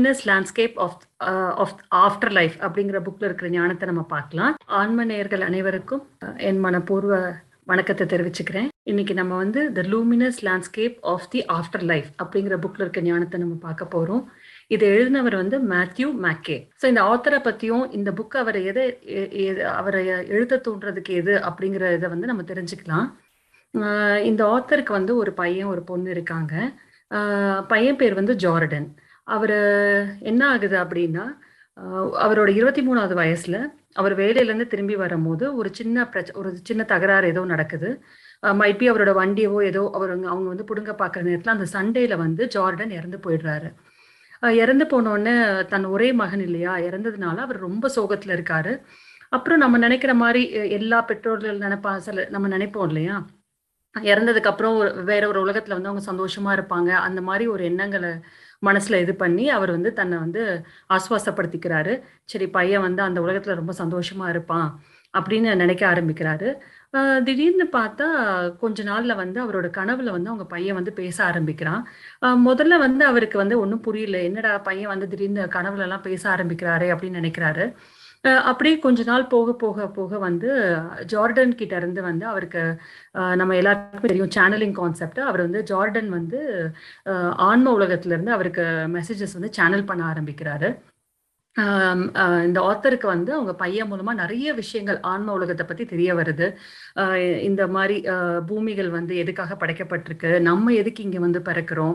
luminous landscape of of after life அப்படிங்கிற புக்ல இருக்கிற ஞானத்தை நம்ம பார்க்கலாம் ஆன்ம நேயர்கள் அனைவருக்கும் அஹ், என் மனப்பூர்வ வணக்கத்தை தெரிவிச்சுக்கிறேன் இன்னைக்கு நம்ம வந்து the luminous landscape of the after life அப்படிங்கிற புக்ல இருக்க ஞானத்தை நம்ம பார்க்க போறோம் இதை எழுதினவர் வந்து மேத்யூ மேக்கே ஸோ இந்த ஆத்தரை பத்தியும் இந்த புக் அவரை எதை எ- எ- அவரை எழுத தூண்டுறதுக்கு எது அப்படிங்கிற இதை வந்து நம்ம தெரிஞ்சுக்கலாம் ஆஹ் இந்த ஆத்தருக்கு வந்து ஒரு பையன் ஒரு பொண்ணு இருக்காங்க ஆஹ் பையன் பேர் வந்து ஜார்டன் அவர் என்ன ஆகுது அப்படின்னா ஆஹ் அவரோட இருபத்தி மூணாவது வயசுல அவர் வேலையிலேருந்து திரும்பி வரும்போது ஒரு சின்ன பிரச்ச ஒரு சின்ன தகராறு ஏதோ நடக்குது மைட் பி அவரோட வண்டியவோ ஏதோ அவர் அங்க- அவங்க வந்து புடுங்க பார்க்குற நேரத்தில் அந்த சண்டேல வந்து ஜார்டன் இறந்து போயிடுறாரு ஆஹ் இறந்து போனோடனே தன் ஒரே மகன் இல்லையா இறந்ததுனால அவர் ரொம்ப சோகத்துல இருக்காரு அப்புறம் நம்ம நினைக்கிற மாதிரி அஹ் எல்லா பெற்றோர்கள் நினைப்பா சில நம்ம நினைப்போம் இல்லையா இறந்ததுக்கு அப்புறம் ஒரு வேற ஒரு உலகத்துல வந்து அவங்க சந்தோஷமா இருப்பாங்க அந்த மாதிரி ஒரு எண்ணங்களை மனசுல இது பண்ணி அவர் வந்து தன்னை வந்து ஆஸ்வாசப்படுத்திக்கிறாரு சரி பையன் வந்து அந்த உலகத்துல ரொம்ப சந்தோஷமா இருப்பான் அப்படின்னு நினைக்க ஆரம்பிக்கிறாரு ஆஹ் திடீர்னு பார்த்தா கொஞ்ச நாள்ல வந்து அவரோட கனவுல வந்து அவங்க பையன் வந்து பேச ஆரம்பிக்கிறான் ஆஹ் முதல்ல வந்து அவருக்கு வந்து ஒன்றும் புரியல என்னடா பையன் வந்து திடீர்னு கனவுல எல்லாம் பேச ஆரம்பிக்கிறாரே அப்படின்னு நினைக்கிறாரு அஹ் அப்படியே கொஞ்ச நாள் போக போக போக வந்து ஜார்டன் கிட்ட இருந்து வந்து அவருக்கு அஹ் நம்ம எல்லாருக்குமே தெரியும் சேனலிங் கான்செப்ட் அவர் வந்து ஜார்டன் வந்து அஹ் ஆன்ம உலகத்துல இருந்து அவருக்கு மெசேஜஸ் வந்து சேனல் பண்ண ஆரம்பிக்கிறாரு ஆம், அஹ் இந்த ஆத்தருக்கு வந்து அவங்க பையன் மூலமா நிறைய விஷயங்கள் ஆன்ம உலகத்தை பத்தி தெரிய வருது அஹ் இந்த மாதிரி அஹ் பூமிகள் வந்து எதுக்காக படைக்கப்பட்டிருக்கு நம்ம எதுக்கு இங்க வந்து பிறக்கிறோம்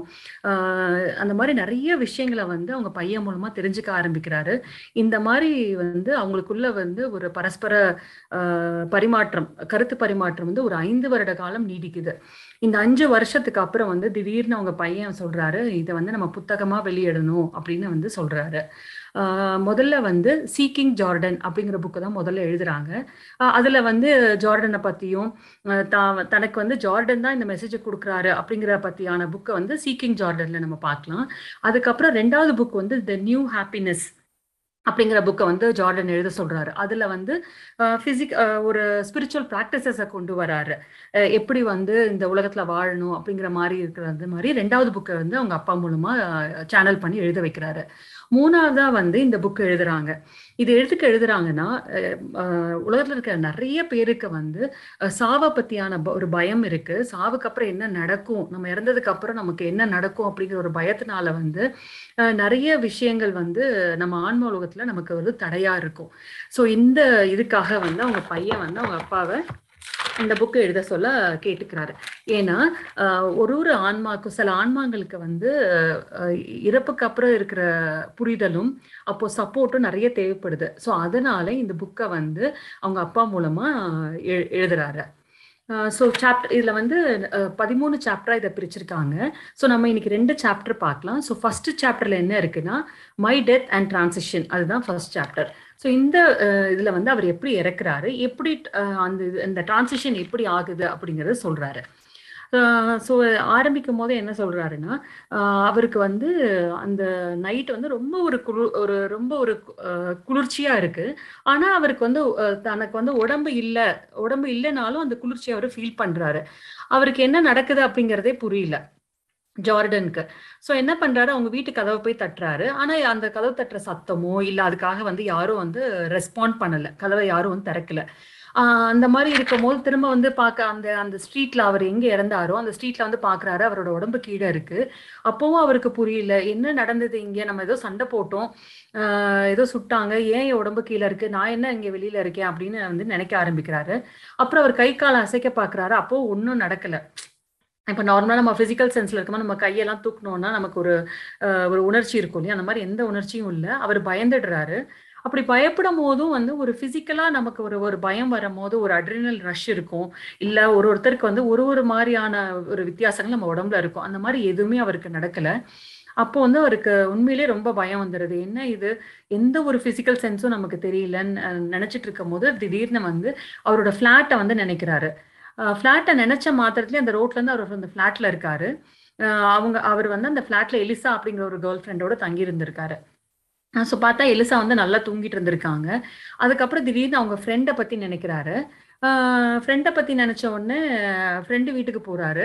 அஹ் அந்த மாதிரி நிறைய விஷயங்களை வந்து அவங்க பையன் மூலமா தெரிஞ்சுக்க ஆரம்பிக்கிறாரு இந்த மாதிரி வந்து அவங்களுக்குள்ள வந்து ஒரு பரஸ்பர அஹ், பரிமாற்றம் கருத்து பரிமாற்றம் வந்து ஒரு ஐந்து வருட காலம் நீடிக்குது இந்த அஞ்சு வருஷத்துக்கு அப்புறம் வந்து திடீர்னு அவங்க பையன் சொல்றாரு இதை வந்து நம்ம புத்தகமா வெளியிடணும் அப்படின்னு வந்து சொல்றாரு ஆஹ் முதல்ல வந்து சீக்கிங் ஜார்டன் அப்படிங்கிற புக்கு தான் முதல்ல எழுதுறாங்க ஆஹ் அதுல வந்து ஜார்டனை பத்தியும் ஆஹ் தா- தனக்கு வந்து ஜார்டன் தான் இந்த மெசேஜை கொடுக்குறாரு அப்படிங்கிற பத்தியான புக்கை வந்து சீக்கிங் ஜார்டன்ல நம்ம பார்க்கலாம் அதுக்கப்புறம் ரெண்டாவது புக் வந்து த நியூ ஹாப்பினஸ் அப்படிங்கிற புக்கை வந்து ஜார்டன் எழுத சொல்றாரு அதுல வந்து பிசிக் ஒரு ஸ்பிரிச்சுவல் ப்ராக்டிசஸை கொண்டு வராரு அஹ் எப்படி வந்து இந்த உலகத்துல வாழணும் அப்படிங்கிற மாதிரி இருக்கிறது மாதிரி ரெண்டாவது புக்கை வந்து அவங்க அப்பா மூலமா சேனல் பண்ணி எழுத வைக்கிறாரு மூணாவதா வந்து இந்த புக் எழுதுறாங்க இது எதுக்கு எழுதுறாங்கன்னா அஹ், அஹ், உலகத்துல இருக்கிற நிறைய பேருக்கு வந்து அஹ், சாவை பத்தியான ப- ஒரு பயம் இருக்கு சாவுக்கு அப்புறம் என்ன நடக்கும் நம்ம இறந்ததுக்கு அப்புறம் நமக்கு என்ன நடக்கும் அப்படிங்கிற ஒரு பயத்தினால வந்து அஹ், நிறைய விஷயங்கள் வந்து நம்ம ஆன்ம உலகத்துல நமக்கு வந்து தடையா இருக்கும் ஸோ இந்த இதுக்காக வந்து அவங்க பையன் வந்து அவங்க அப்பாவை இந்த புக்கு எழுத சொல்ல கேட்டுக்கிறாரு ஏன்னா ஆஹ், ஒரு ஒரு ஆன்மாக்கும் சில ஆன்மாங்களுக்கு வந்து ஆஹ், இறப்புக்கு அப்புறம் இருக்கிற புரிதலும் அப்போ சப்போர்ட்டும் நிறைய தேவைப்படுது ஸோ அதனால இந்த புக்கை வந்து அவங்க அப்பா மூலமா எழு எழுதுறாரு ஸோ சாப்டர் இதில் வந்து அஹ், பதிமூணு சாப்டராக இதை பிரிச்சிருக்காங்க ஸோ நம்ம இன்னைக்கு ரெண்டு சாப்டர் பார்க்கலாம் ஸோ ஃபர்ஸ்ட் சாப்டரில் என்ன இருக்குன்னா மை டெத் அண்ட் டிரான்சிஷன் அதுதான் ஃபர்ஸ்ட் சாப்டர் ஸோ இந்த அஹ், இதுல வந்து அவர் எப்படி இறக்குறாரு எப்படி அஹ், அந்த இது- இந்த டிரான்சிஷன் எப்படி ஆகுது அப்படிங்கறத சொல்றாரு ஸோ ஆரம்பிக்கும் போது என்ன சொல்றாருன்னா அஹ், அவருக்கு வந்து அந்த நைட் வந்து ரொம்ப ஒரு குளிர் ஒரு ரொம்ப ஒரு அஹ், குளிர்ச்சியா இருக்கு ஆனா அவருக்கு வந்து அஹ், தனக்கு வந்து உடம்பு இல்லை உடம்பு இல்லைனாலும் அந்த குளிர்ச்சியை அவர் ஃபீல் பண்றாரு அவருக்கு என்ன நடக்குது அப்படிங்கிறதே புரியல ஜார்டனுக்கு ஸோ என்ன பண்றாரு அவங்க வீட்டு கதவை போய் தட்டுறாரு ஆனா அந்த கதவு தட்டுற சத்தமோ இல்ல அதுக்காக வந்து யாரும் வந்து ரெஸ்பாண்ட் பண்ணல கதவை யாரும் வந்து திறக்கல ஆஹ் அந்த மாதிரி இருக்கும்போது திரும்ப வந்து பார்க்க அந்த அந்த ஸ்ட்ரீட்ல அவர் எங்க இறந்தாரோ அந்த ஸ்ட்ரீட்ல வந்து பாக்குறாரு அவரோட உடம்பு கீழே இருக்கு அப்பவும் அவருக்கு புரியல என்ன நடந்தது இங்க நம்ம ஏதோ சண்டை போட்டோம் ஆஹ் ஏதோ சுட்டாங்க ஏன் என் உடம்பு கீழே இருக்கு நான் என்ன இங்க வெளியில இருக்கேன் அப்படின்னு வந்து நினைக்க ஆரம்பிக்கிறாரு அப்புறம் அவர் கை காலை அசைக்க பாக்குறாரு அப்போ ஒன்றும் நடக்கல இப்போ நார்மலாக நம்ம ஃபிசிக்கல் சென்ஸ்ல இருக்கும்போது நம்ம கையெல்லாம் தூக்கணும்னா நமக்கு ஒரு அஹ், ஒரு உணர்ச்சி இருக்கும் இல்லையா அந்த மாதிரி எந்த உணர்ச்சியும் இல்லை அவர் பயந்துடுறாரு அப்படி பயப்படும் போதும் வந்து ஒரு ஃபிசிக்கலா நமக்கு ஒரு ஒரு பயம் வரும்போது ஒரு அட்ரினல் ரஷ் இருக்கும் இல்ல ஒரு ஒருத்தருக்கு வந்து ஒரு ஒரு மாதிரியான ஒரு வித்தியாசங்கள் நம்ம உடம்புல இருக்கும் அந்த மாதிரி எதுவுமே அவருக்கு நடக்கல அப்போ வந்து அவருக்கு உண்மையிலே ரொம்ப பயம் வந்துடுது என்ன இது எந்த ஒரு பிசிக்கல் சென்ஸும் நமக்கு தெரியலன்னு அஹ், நினைச்சிட்டு இருக்கும் போது திடீர்னு வந்து அவரோட ஃபிளாட்டை வந்து நினைக்கிறாரு ஃபிளாட்டை நினைச்ச மாத்திரத்துலயே அந்த ரோட்ல இருந்து அவர் அந்த ஃபிளாட்ல இருக்காரு அஹ் அவங்க அவர் வந்து அந்த ஃபிளாட்ல எலிசா அப்படிங்கிற ஒரு கேர்ள் ஃப்ரெண்டோட தங்கி இருந்திருக்காரு ஸோ பார்த்தா எலிசா வந்து நல்லா தூங்கிட்டு இருந்திருக்காங்க அதுக்கப்புறம் திடீர்னு அவங்க ஃப்ரெண்டை பத்தி நினைக்கிறாரு ஃப்ரெண்டை பத்தி நினைச்ச உடனே ஃப்ரெண்டு வீட்டுக்கு போறாரு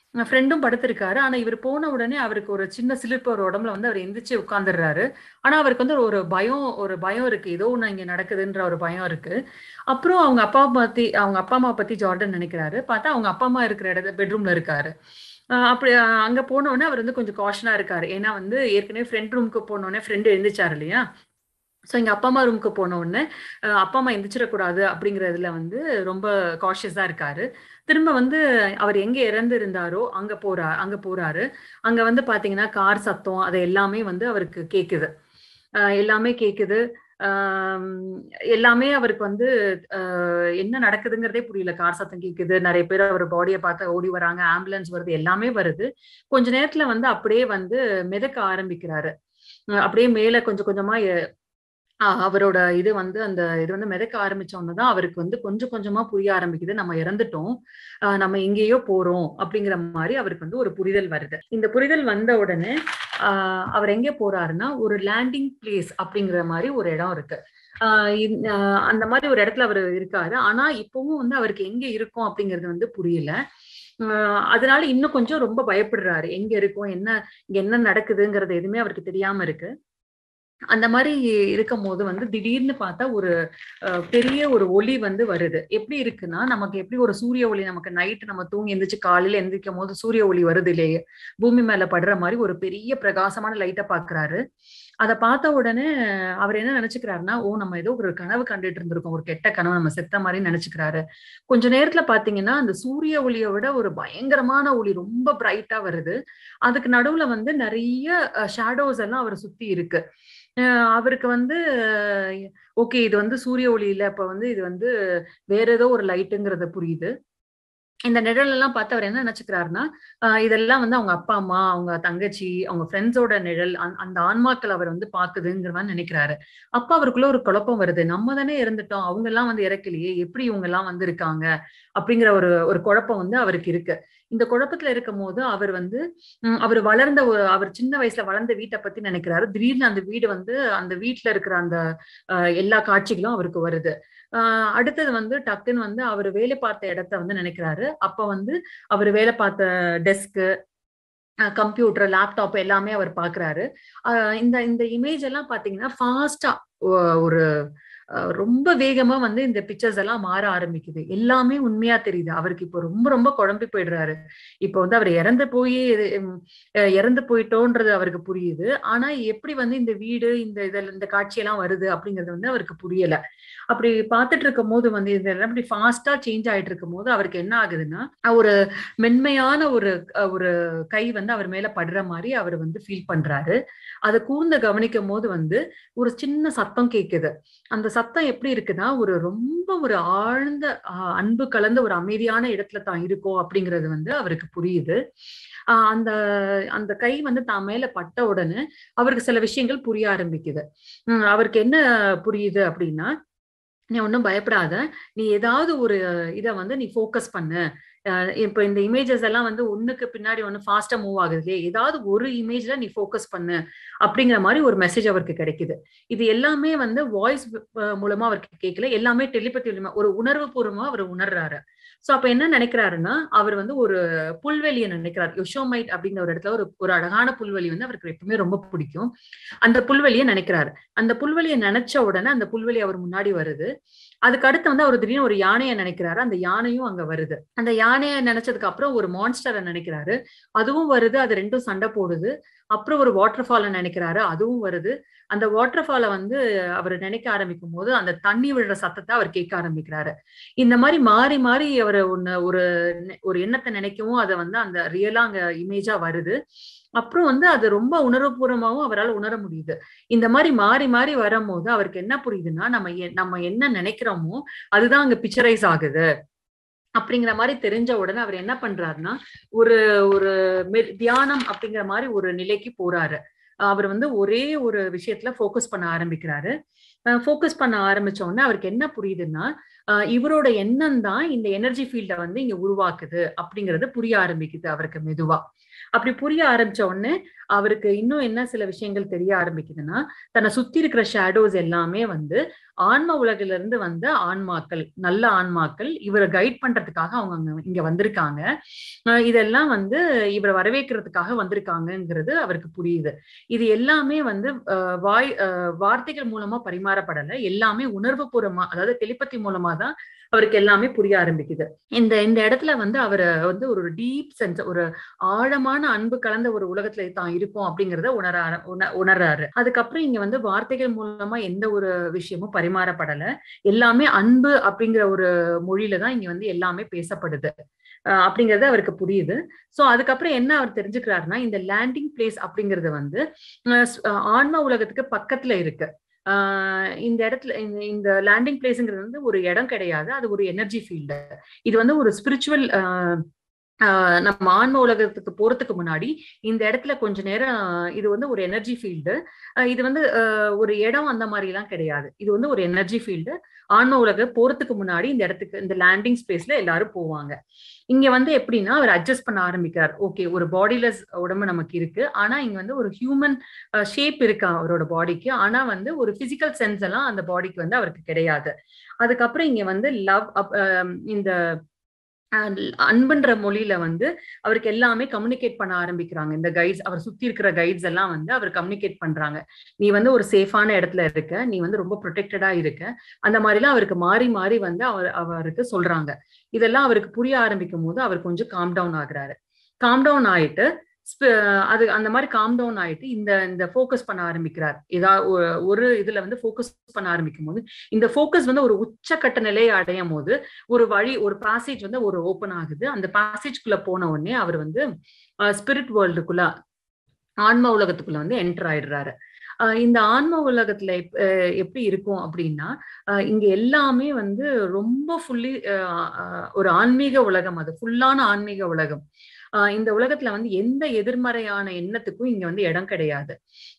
ஃப்ரெண்டும் படுத்திருக்காரு ஆனா இவர் போன உடனே அவருக்கு ஒரு சின்ன சிலிர்ப்பு ஒரு உடம்புல வந்து அவர் எந்திரிச்சு உட்கார்ந்துடுறாரு ஆனா அவருக்கு வந்து ஒரு பயம் ஒரு பயம் இருக்கு ஏதோ ஒண்ணு இங்க நடக்குதுன்ற ஒரு பயம் இருக்கு அப்புறம் அவங்க அப்பா பத்தி அவங்க அப்பா அம்மா பத்தி ஜார்டன் நினைக்கிறாரு பார்த்தா அவங்க அப்பா அம்மா இருக்கிற இடத்துல பெட்ரூம்ல இருக்காரு ஆஹ் அப்படி ஆஹ் அங்க போன உடனே அவர் வந்து கொஞ்சம் காஷனா இருக்காரு ஏன்னா வந்து ஏற்கனவே ஃப்ரெண்ட் ரூமுக்கு போன உடனே ஃப்ரெண்டு எழுந்திரிச்சாரு இல்லையா ஸோ எங்கள் அப்பா அம்மா ரூமுக்கு போன உடனே அஹ் அப்பா அம்மா எந்திரிச்சிடக்கூடாது அப்படிங்கிறதுல வந்து ரொம்ப காஷியஸாக இருக்காரு திரும்ப வந்து அவர் எங்கே இறந்து இருந்தாரோ அங்கே போறா அங்கே போறாரு அங்கே வந்து பார்த்தீங்கன்னா கார் சத்தம் அது எல்லாமே வந்து அவருக்கு கேட்குது அஹ் எல்லாமே கேட்குது ஆம், எல்லாமே அவருக்கு வந்து அஹ், என்ன நடக்குதுங்கிறதே புரியல கார் சத்தம் கேட்குது நிறைய பேர் அவர் பாடியை பார்த்து ஓடி வராங்க ஆம்புலன்ஸ் வருது எல்லாமே வருது கொஞ்ச நேரத்துல வந்து அப்படியே வந்து மிதக்க ஆரம்பிக்கிறாரு அஹ் அப்படியே மேல கொஞ்சம் கொஞ்சமா எ- ஆஹ் அவரோட இது வந்து அந்த இது வந்து மிதக்க ஆரம்பிச்ச உடனேதான் அவருக்கு வந்து கொஞ்சம் கொஞ்சமா புரிய ஆரம்பிக்குது நம்ம இறந்துட்டோம் ஆஹ் நம்ம எங்கேயோ போறோம் அப்படிங்கிற மாதிரி அவருக்கு வந்து ஒரு புரிதல் வருது இந்த புரிதல் வந்த உடனே ஆஹ் அவர் எங்க போறாருன்னா ஒரு லேண்டிங் பிளேஸ் அப்படிங்கிற மாதிரி ஒரு இடம் இருக்கு ஆஹ் இந்த- ஆஹ் அந்த மாதிரி ஒரு இடத்துல அவர் இருக்காரு ஆனா இப்பவும் வந்து அவருக்கு எங்க இருக்கும் அப்படிங்கிறது வந்து புரியல ஆஹ் அதனால இன்னும் கொஞ்சம் ரொம்ப பயப்படுறாரு எங்க இருக்கோம் என்ன இங்க என்ன நடக்குதுங்கிறது எதுவுமே அவருக்கு தெரியாம இருக்கு அந்த மாதிரி இருக்கும் போது வந்து திடீர்னு பார்த்தா ஒரு அஹ், பெரிய ஒரு ஒளி வந்து வருது எப்படி இருக்குன்னா நமக்கு எப்படி ஒரு சூரிய ஒளி நமக்கு நைட் நம்ம தூங்கி எந்திரிச்சு காலையில எந்திரிக்கும் போது சூரிய ஒளி வருது இல்லையே பூமி மேல படுற மாதிரி ஒரு பெரிய பிரகாசமான லைட்டை பாக்குறாரு அதை பார்த்த உடனே அவர் என்ன நினைச்சுக்கிறாருன்னா ஓ நம்ம ஏதோ ஒரு கனவு கண்டுட்டு இருந்திருக்கோம் ஒரு கெட்ட கனவு நம்ம செத்த மாதிரி நினைச்சுக்கிறாரு கொஞ்ச நேரத்துல பாத்தீங்கன்னா அந்த சூரிய ஒளியை விட ஒரு பயங்கரமான ஒளி ரொம்ப பிரைட்டா வருது அதுக்கு நடுவுல வந்து நிறைய ஷேடோஸ் எல்லாம் அவர் சுத்தி இருக்கு அஹ் அவருக்கு வந்து ஓகே இது வந்து சூரிய ஒளி இல்ல அப்ப வந்து இது வந்து வேற ஏதோ ஒரு லைட்டுங்கிறது புரியுது இந்த நிழல் எல்லாம் பார்த்து அவர் என்ன நினைச்சுக்கிறாருன்னா ஆஹ் இதெல்லாம் வந்து அவங்க அப்பா அம்மா அவங்க தங்கச்சி அவங்க ஃப்ரெண்ட்ஸோட நிழல் அந்த- அந்த ஆன்மாக்கள் அவர் வந்து பாக்குதுங்கிற மாதிரி நினைக்கிறாரு அப்ப அவருக்குள்ள ஒரு குழப்பம் வருது நம்ம தானே இறந்துட்டோம் அவங்க எல்லாம் வந்து இறக்கலையே எப்படி இவங்க எல்லாம் வந்து இருக்காங்க அப்படிங்கிற ஒரு ஒரு குழப்பம் வந்து அவருக்கு இருக்கு இந்த குழப்பத்துல இருக்கும் போது அவர் வந்து உம், அவர் வளர்ந்த ஒரு அவர் சின்ன வயசுல வளர்ந்த வீட்டை பத்தி நினைக்கிறாரு திடீர்னு அந்த வீடு வந்து அந்த வீட்டுல இருக்கிற அந்த ஆஹ், எல்லா காட்சிகளும் அவருக்கு வருது ஆஹ் அடுத்தது வந்து டக்குன்னு வந்து அவர் வேலை பார்த்த இடத்த வந்து நினைக்கிறாரு அப்ப வந்து அவர் வேலை பார்த்த டெஸ்க்கு கம்ப்யூட்டர் லேப்டாப் எல்லாமே அவர் பாக்குறாரு ஆஹ் இந்த இந்த இமேஜ் எல்லாம் பாத்தீங்கன்னா ஃபாஸ்டா ஒரு அஹ் ரொம்ப வேகமா வந்து இந்த பிக்சர்ஸ் எல்லாம் மாற ஆரம்பிக்குது எல்லாமே உண்மையா தெரியுது அவருக்கு இப்போ ரொம்ப ரொம்ப குழம்பி போயிடுறாரு இப்போ வந்து அவர் இறந்து போய் இறந்து போயிட்டோன்றது அவருக்கு புரியுது ஆனா எப்படி வந்து இந்த வீடு இந்த இதில் இந்த காட்சியெல்லாம் வருது அப்படிங்கிறது வந்து அவருக்கு புரியல அப்படி பார்த்துட்டு இருக்கும் போது வந்து இதெல்லாம் அப்படி ஃபாஸ்டா சேஞ்ச் ஆயிட்டு இருக்கும் போது அவருக்கு என்ன ஆகுதுன்னா ஒரு மென்மையான ஒரு அஹ், ஒரு கை வந்து அவர் மேல படுற மாதிரி அவர் வந்து ஃபீல் பண்றாரு அதை கூர்ந்து கவனிக்கும் போது வந்து ஒரு சின்ன சத்தம் கேக்குது அந்த சத்தம் எப்படி இருக்குன்னா ஒரு ரொம்ப ஒரு ஆழ்ந்த ஆஹ், அன்பு கலந்த ஒரு அமைதியான இடத்துல தான் இருக்கோம் அப்படிங்கிறது வந்து அவருக்கு புரியுது ஆஹ் அந்த அந்த கை வந்து தான் மேல பட்ட உடனே அவருக்கு சில விஷயங்கள் புரிய ஆரம்பிக்குது உம் அவருக்கு என்ன புரியுது அப்படின்னா நீ ஒன்றும் பயப்படாத நீ ஏதாவது ஒரு இதை வந்து நீ ஃபோக்கஸ் பண்ணு அஹ் இப்போ இந்த இமேஜஸ் எல்லாம் வந்து ஒண்ணுக்கு பின்னாடி ஒன்று ஃபாஸ்டா மூவ் ஆகுது இல்லையா ஏதாவது ஒரு இமேஜ்ல நீ ஃபோக்கஸ் பண்ணு அப்படிங்கிற மாதிரி ஒரு மெசேஜ் அவருக்கு கிடைக்குது இது எல்லாமே வந்து வாய்ஸ் மூலமா அவருக்கு கேட்கல எல்லாமே டெலிபதி மூலமா ஒரு உணர்வு பூர்வமா அவர் உணர்றாரு சோ அப்ப என்ன நினைக்கிறாருன்னா அவர் வந்து ஒரு புல்வெளியை நினைக்கிறார் யோஷோமைட் அப்படிங்கிற ஒரு இடத்துல ஒரு ஒரு அழகான புல்வெளி வந்து அவருக்கு எப்பவுமே ரொம்ப பிடிக்கும் அந்த புல்வெளியை நினைக்கிறாரு அந்த புல்வெளியை நினைச்ச உடனே அந்த புல்வெளி அவர் முன்னாடி வருது அதுக்கு அடுத்து வந்து அவர் திடீர்னு ஒரு யானையை நினைக்கிறாரு அந்த யானையும் அங்க வருது அந்த யானையை நினைச்சதுக்கு அப்புறம் ஒரு மான்ஸ்டரை நினைக்கிறாரு அதுவும் வருது அது ரெண்டும் சண்டை போடுது அப்புறம் ஒரு வாட்டர் ஃபாலை நினைக்கிறாரு அதுவும் வருது அந்த வாட்டர் ஃபாலை வந்து அவர் நினைக்க ஆரம்பிக்கும் போது அந்த தண்ணி விழுற சத்தத்தை அவர் கேட்க ஆரம்பிக்கிறாரு இந்த மாதிரி மாறி மாறி அவர் ஒன்னு ஒரு நெ- ஒரு எண்ணத்தை நினைக்கவும் அதை வந்து அந்த ரியலா அங்க இமேஜா வருது அப்புறம் வந்து அது ரொம்ப உணர்வுபூர்வமாவும் அவரால் உணர முடியுது இந்த மாதிரி மாறி மாறி வரும்போது அவருக்கு என்ன புரியுதுன்னா நம்ம எ- நம்ம என்ன நினைக்கிறோமோ அதுதான் அங்க பிக்சரைஸ் ஆகுது அப்படிங்கிற மாதிரி தெரிஞ்ச உடனே அவர் என்ன பண்றாருன்னா ஒரு ஒரு மெ- தியானம் அப்படிங்கிற மாதிரி ஒரு நிலைக்கு போறாரு அவர் வந்து ஒரே ஒரு விஷயத்துல ஃபோக்கஸ் பண்ண ஆரம்பிக்கிறாரு ஃபோக்கஸ் பண்ண ஆரம்பிச்ச உடனே அவருக்கு என்ன புரியுதுன்னா அஹ் இவரோட எண்ணம் தான் இந்த எனர்ஜி ஃபீல்ட வந்து இங்க உருவாக்குது அப்படிங்கிறது புரிய ஆரம்பிக்குது அவருக்கு மெதுவா அப்படி புரிய ஆரம்பிச்ச உடனே அவருக்கு இன்னும் என்ன சில விஷயங்கள் தெரிய ஆரம்பிக்குதுன்னா தன்னை சுத்தி இருக்கிற ஷேடோஸ் எல்லாமே வந்து ஆன்ம உலகில இருந்து வந்த ஆன்மாக்கள் நல்ல ஆன்மாக்கள் இவரை கைட் பண்றதுக்காக அவங்க அங்க இங்க வந்திருக்காங்க அஹ் இதெல்லாம் வந்து இவரை வரவேற்கிறதுக்காக வந்திருக்காங்கங்கிறது அவருக்கு புரியுது இது எல்லாமே வந்து அஹ் வாய் அஹ் வார்த்தைகள் மூலமா பரிமாறப்படல எல்லாமே உணர்வு பூர்வமா அதாவது டெலிபதி மூலமா தான் அவருக்கு எல்லாமே புரிய ஆரம்பிக்குது இந்த இந்த இடத்துல வந்து அவரை வந்து ஒரு டீப் சென்ஸ் ஒரு ஆழமான அன்பு கலந்த ஒரு உலகத்துல தான் இருக்கும் அப்படிங்கறத உணர ஆர- உண- உணர்றாரு அதுக்கப்புறம் இங்க வந்து வார்த்தைகள் மூலமா எந்த ஒரு விஷயமும் பரிமாறப்படல எல்லாமே அன்பு அப்படிங்கிற ஒரு மொழியில தான் இங்க வந்து எல்லாமே பேசப்படுது அஹ் அப்படிங்கிறது அவருக்கு புரியுது சோ அதுக்கப்புறம் என்ன அவர் தெரிஞ்சுக்கிறாருன்னா இந்த லேண்டிங் பிளேஸ் அப்படிங்கிறது வந்து அஹ் ஸ்- அஹ் ஆன்ம உலகத்துக்கு பக்கத்துல இருக்கு ஆஹ் இந்த இடத்துல இந்த- இந்த லேண்டிங் பிளேஸ்ங்கிறது வந்து ஒரு இடம் கிடையாது அது ஒரு எனர்ஜி ஃபீல்டு இது வந்து ஒரு ஸ்பிரிச்சுவல் நம்ம ஆன்ம உலகத்துக்கு போறதுக்கு முன்னாடி இந்த இடத்துல கொஞ்ச நேரம் இது வந்து ஒரு எனர்ஜி ஃபீல்டு இது வந்து ஆஹ் ஒரு இடம் அந்த மாதிரி எல்லாம் கிடையாது இது வந்து ஒரு எனர்ஜி ஃபீல்டு ஆன்ம உலக போறதுக்கு முன்னாடி இந்த இடத்துக்கு இந்த லேண்டிங் ஸ்பேஸ்ல எல்லாரும் போவாங்க இங்க வந்து எப்படின்னா அவர் அட்ஜஸ்ட் பண்ண ஆரம்பிக்கிறார் ஓகே ஒரு பாடிலெஸ் உடம்பு நமக்கு இருக்கு ஆனா இங்க வந்து ஒரு ஹியூமன் ஷேப் இருக்கு அவரோட பாடிக்கு ஆனா வந்து ஒரு பிசிக்கல் சென்ஸ் எல்லாம் அந்த பாடிக்கு வந்து அவருக்கு கிடையாது அதுக்கப்புறம் இங்க வந்து லவ் இந்த அஹ் அன்புன்ற மொழியில வந்து அவருக்கு எல்லாமே கம்யூனிகேட் பண்ண ஆரம்பிக்கிறாங்க இந்த கைட்ஸ் அவர் சுத்தி இருக்கிற கைட்ஸ் எல்லாம் வந்து அவர் கம்யூனிகேட் பண்றாங்க நீ வந்து ஒரு சேஃபான இடத்துல இருக்க நீ வந்து ரொம்ப ப்ரொடெக்டடா இருக்க அந்த மாதிரிலாம் அவருக்கு மாறி மாறி வந்து அவர் அவருக்கு சொல்றாங்க இதெல்லாம் அவருக்கு புரிய ஆரம்பிக்கும் போது அவர் கொஞ்சம் காம் டவுன் ஆகுறாரு காம் டவுன் ஆயிட்டு ஸ்ப- அது அந்த மாதிரி காம் டவுன் ஆயிட்டு இந்த இந்த ஃபோக்கஸ் பண்ண ஆரம்பிக்கிறார் ஏதாவது ஒரு இதுல வந்து ஃபோக்கஸ் பண்ண ஆரம்பிக்கும் போது இந்த ஃபோக்கஸ் வந்து ஒரு உச்சக்கட்ட நிலையை அடையும் போது ஒரு வழி ஒரு பாசேஜ் வந்து ஒரு ஓப்பன் ஆகுது அந்த பாசேஜ்குள்ள போன உடனே அவர் வந்து ஸ்பிரிட் வேர்ல்டுக்குள்ள ஆன்ம உலகத்துக்குள்ள வந்து என்டர் ஆயிடுறாரு அஹ் இந்த ஆன்ம உலகத்துல எப்- அஹ் எப்படி இருக்கும் அப்படின்னா அஹ் இங்க எல்லாமே வந்து ரொம்ப ஃபுல்லி ஒரு ஆன்மீக உலகம் அது ஃபுல்லான ஆன்மீக உலகம் ஆஹ் இந்த உலகத்துல வந்து எந்த எதிர்மறையான எண்ணத்துக்கும் இங்க வந்து இடம் கிடையாது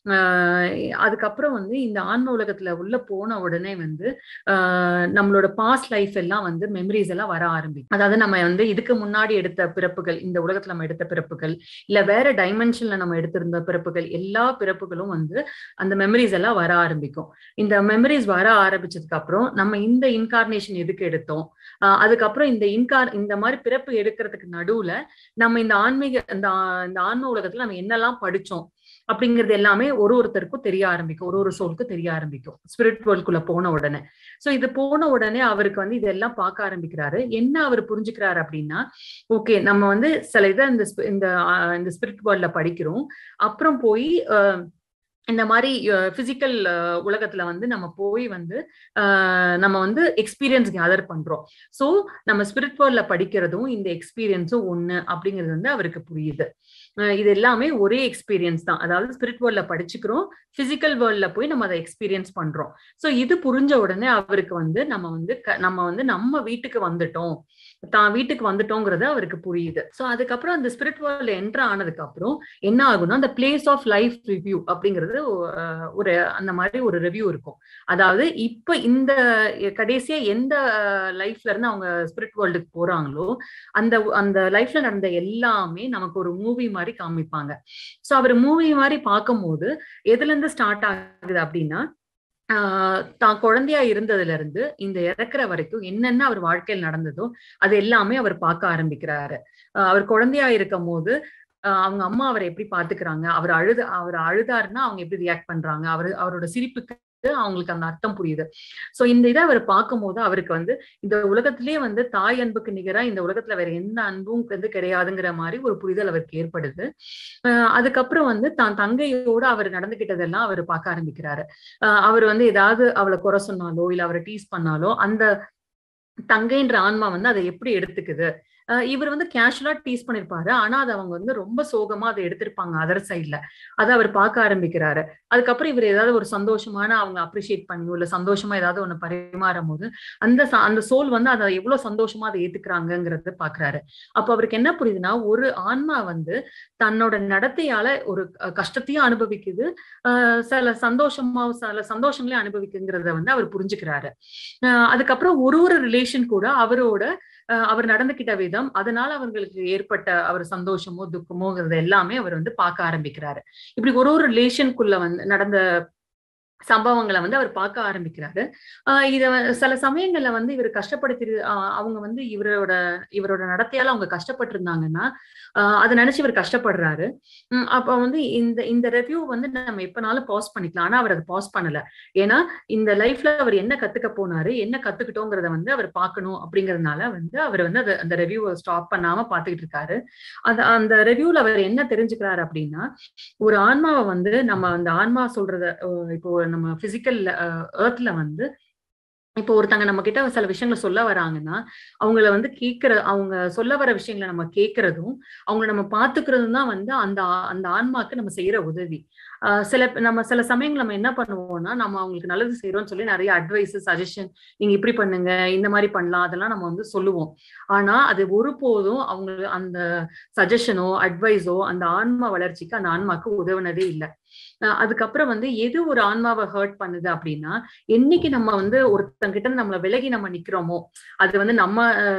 ஆஹ் அதுக்கப்புறம் வந்து இந்த ஆன்ம உலகத்துல உள்ள போன உடனே வந்து ஆஹ் நம்மளோட பாஸ்ட் லைஃப் எல்லாம் வந்து மெமரிஸ் எல்லாம் வர ஆரம்பிக்கும் அதாவது நம்ம வந்து இதுக்கு முன்னாடி எடுத்த பிறப்புகள் இந்த உலகத்துல நம்ம எடுத்த பிறப்புகள் இல்ல வேற டைமென்ஷன்ல நம்ம எடுத்திருந்த பிறப்புகள் எல்லா பிறப்புகளும் வந்து அந்த மெமரிஸ் எல்லாம் வர ஆரம்பிக்கும் இந்த மெமரிஸ் வர ஆரம்பிச்சதுக்கு அப்புறம் நம்ம இந்த இன்கார்னேஷன் எதுக்கு எடுத்தோம் ஆஹ் அதுக்கப்புறம் இந்த இன்கார் இந்த மாதிரி பிறப்பு எடுக்கிறதுக்கு நடுவுல நம்ம இந்த ஆன்மீக இந்த ஆ- இந்த ஆன்ம உலகத்துல நம்ம என்னெல்லாம் படிச்சோம் அப்படிங்கிறது எல்லாமே ஒரு ஒருத்தருக்கும் தெரிய ஆரம்பிக்கும் ஒரு ஒரு சோலுக்கும் தெரிய ஆரம்பிக்கும் ஸ்பிரிட் வேர்ல்டுக்குள்ள போன உடனே சோ இது போன உடனே அவருக்கு வந்து இதெல்லாம் பார்க்க ஆரம்பிக்கிறாரு என்ன அவர் புரிஞ்சுக்கிறாரு அப்படின்னா ஓகே நம்ம வந்து சில இதை இந்த sp- இந்த ஆ, இந்த ஸ்பிரிட் வேர்ல்ட்ல படிக்கிறோம் அப்புறம் போய் அஹ், இந்த மாதிரி பிசிக்கல் உலகத்துல வந்து நம்ம போய் வந்து ஆஹ் நம்ம வந்து எக்ஸ்பீரியன்ஸ் கேதர் பண்றோம் சோ நம்ம ஸ்பிரிட் வேர்ல்ட்ல படிக்கிறதும் இந்த எக்ஸ்பீரியன்ஸும் ஒண்ணு அப்படிங்கிறது வந்து அவருக்கு புரியுது அஹ் இது எல்லாமே ஒரே எக்ஸ்பீரியன்ஸ் தான் அதாவது ஸ்பிரிட் வேர்ல்ட்ல படிச்சுக்கிறோம் பிசிக்கல் வேர்ல்ட்ல போய் நம்ம அதை எக்ஸ்பீரியன்ஸ் பண்றோம் சோ இது புரிஞ்ச உடனே அவருக்கு வந்து நம்ம வந்து க- நம்ம வந்து நம்ம வீட்டுக்கு வந்துட்டோம் தான் வீட்டுக்கு வந்துட்டோங்கிறது அவருக்கு புரியுது சோ அதுக்கப்புறம் அந்த ஸ்பிரிட் வேர்ல்ட்ல என்டர் ஆனதுக்கு அப்புறம் என்ன ஆகும்னா அந்த பிளேஸ் ஆஃப் லைஃப் ரிவ்யூ அப்படிங்கிறது அஹ், ஒரு அந்த மாதிரி ஒரு ரிவ்யூ இருக்கும் அதாவது இப்ப இந்த கடைசியா எந்த லைஃப்ல இருந்து அவங்க ஸ்பிரிட் வேர்ல்டுக்கு போறாங்களோ அந்த அந்த லைஃப்ல நடந்த எல்லாமே நமக்கு ஒரு மூவி மாதிரி காமிப்பாங்க சோ அவர் மூவி மாதிரி பார்க்கும்போது எதுல இருந்து ஸ்டார்ட் ஆகுது அப்படின்னா ஆஹ் தான் குழந்தையா இருந்ததுல இருந்து இந்த இறக்குற வரைக்கும் என்னென்ன அவர் வாழ்க்கையில் நடந்ததோ அது எல்லாமே அவர் பார்க்க ஆரம்பிக்கிறாரு ஆஹ் அவர் குழந்தையா இருக்கும் போது ஆஹ் அவங்க அம்மா அவரை எப்படி பாத்துக்கிறாங்க அவர் அழுது அவர் அழுதாருன்னா அவங்க எப்படி ரியாக்ட் பண்றாங்க அவர் அவரோட சிரிப்புக்கு அவங்களுக்கு அந்த அர்த்தம் புரியுது சோ இந்த இதை அவர் பார்க்கும்போது அவருக்கு வந்து இந்த உலகத்திலேயே வந்து தாய் அன்புக்கு நிகரா இந்த உலகத்துல வேற எந்த அன்பும் வந்து கிடையாதுங்கிற மாதிரி ஒரு புரிதல் அவருக்கு ஏற்படுது ஆஹ் அதுக்கப்புறம் வந்து தான் தங்கையோட அவர் நடந்துகிட்டதெல்லாம் அவர் பார்க்க ஆரம்பிக்கிறாரு ஆஹ் அவர் வந்து ஏதாவது அவளை குறை சொன்னாலோ இல்ல அவரை டீஸ் பண்ணாலோ அந்த தங்கைன்ற ஆன்மா வந்து அதை எப்படி எடுத்துக்குது ஆஹ் இவர் வந்து கேஷுவலா டீஸ் பண்ணிருப்பாரு ஆனா அது அவங்க வந்து ரொம்ப சோகமா அதை எடுத்திருப்பாங்க அதர் சைட்ல அதை அவர் பார்க்க ஆரம்பிக்கிறாரு அதுக்கப்புறம் இவர் ஏதாவது ஒரு சந்தோஷமான அவங்க அப்ரிஷியேட் பண்ணியோ இல்ல சந்தோஷமா ஏதாவது ஒண்ணு பரிமாறும் போது அந்த ச- அந்த சோல் வந்து அதை எவ்வளவு சந்தோஷமா அதை ஏத்துக்கிறாங்கங்கறத பாக்குறாரு அப்ப அவருக்கு என்ன புரியுதுன்னா ஒரு ஆன்மா வந்து தன்னோட நடத்தையால ஒரு அஹ், கஷ்டத்தையும் அனுபவிக்குது ஆஹ் சில சந்தோஷமா சில சந்தோஷங்களையும் அனுபவிக்குங்கிறத வந்து அவர் புரிஞ்சுக்கிறாரு ஆஹ் அதுக்கப்புறம் ஒரு ஒரு ரிலேஷன் கூட அவரோட அவர் நடந்துகிட்ட விதம் அதனால அவங்களுக்கு ஏற்பட்ட அவர் சந்தோஷமோ துக்கமோங்கிறது எல்லாமே அவர் வந்து பார்க்க ஆரம்பிக்கிறாரு இப்படி ஒரு ஒரு ரிலேஷனுக்குள்ள வந்து நடந்த சம்பவங்களை வந்து அவர் பார்க்க ஆரம்பிக்கிறாரு ஆஹ் இத சில சமயங்கள்ல வந்து இவர் கஷ்டப்படுத்தி அவங்க வந்து இவரோட இவரோட நடத்தையால அவங்க கஷ்டப்பட்டு இருந்தாங்கன்னா அதை நினைச்சு இவர் கஷ்டப்படுறாரு அப்ப வந்து இந்த இந்த ரெவ்யூ வந்து நம்ம எப்பனாலும் பாஸ் பண்ணிக்கலாம் ஆனா அவர் அதை பாஸ் பண்ணல ஏன்னா இந்த லைஃப்ல அவர் என்ன கத்துக்க போனாரு என்ன கத்துக்கிட்டோங்கிறத வந்து அவர் பார்க்கணும் அப்படிங்கறதுனால வந்து அவர் வந்து அதை அந்த ரெவ்யூவை ஸ்டாப் பண்ணாம பாத்துக்கிட்டு இருக்காரு அந்த அந்த ரெவ்யூல அவர் என்ன தெரிஞ்சுக்கிறாரு அப்படின்னா ஒரு ஆன்மாவை வந்து நம்ம அந்த ஆன்மா சொல்றத இப்போ நம்ம பிசிக்கல் ஏர்த்ல வந்து இப்போ ஒருத்தங்க நம்ம கிட்ட சில விஷயங்களை சொல்ல வராங்கன்னா அவங்கள வந்து கேட்கிற அவங்க சொல்ல வர விஷயங்களை நம்ம கேட்கறதும் அவங்கள நம்ம பாத்துக்கிறதும் தான் வந்து அந்த அந்த ஆன்மாக்கு நம்ம செய்யற உதவி ஆஹ் சில நம்ம சில சமயங்கள் நம்ம என்ன பண்ணுவோம்னா நம்ம அவங்களுக்கு நல்லது செய்யறோம்னு சொல்லி நிறைய அட்வைஸ் சஜஷன் நீங்க இப்படி பண்ணுங்க இந்த மாதிரி பண்ணலாம் அதெல்லாம் நம்ம வந்து சொல்லுவோம் ஆனா அது ஒருபோதும் அவங்க அந்த சஜஷனோ அட்வைஸோ அந்த ஆன்மா வளர்ச்சிக்கு அந்த ஆன்மாக்கு உதவுனதே இல்லை அதுக்கப்புறம் வந்து எது ஒரு ஆன்மாவை ஹர்ட் பண்ணுது அப்படின்னா என்னைக்கு நம்ம வந்து ஒருத்தங்கிட்ட நம்மள விலகி நம்ம நிக்கிறோமோ அது வந்து நம்ம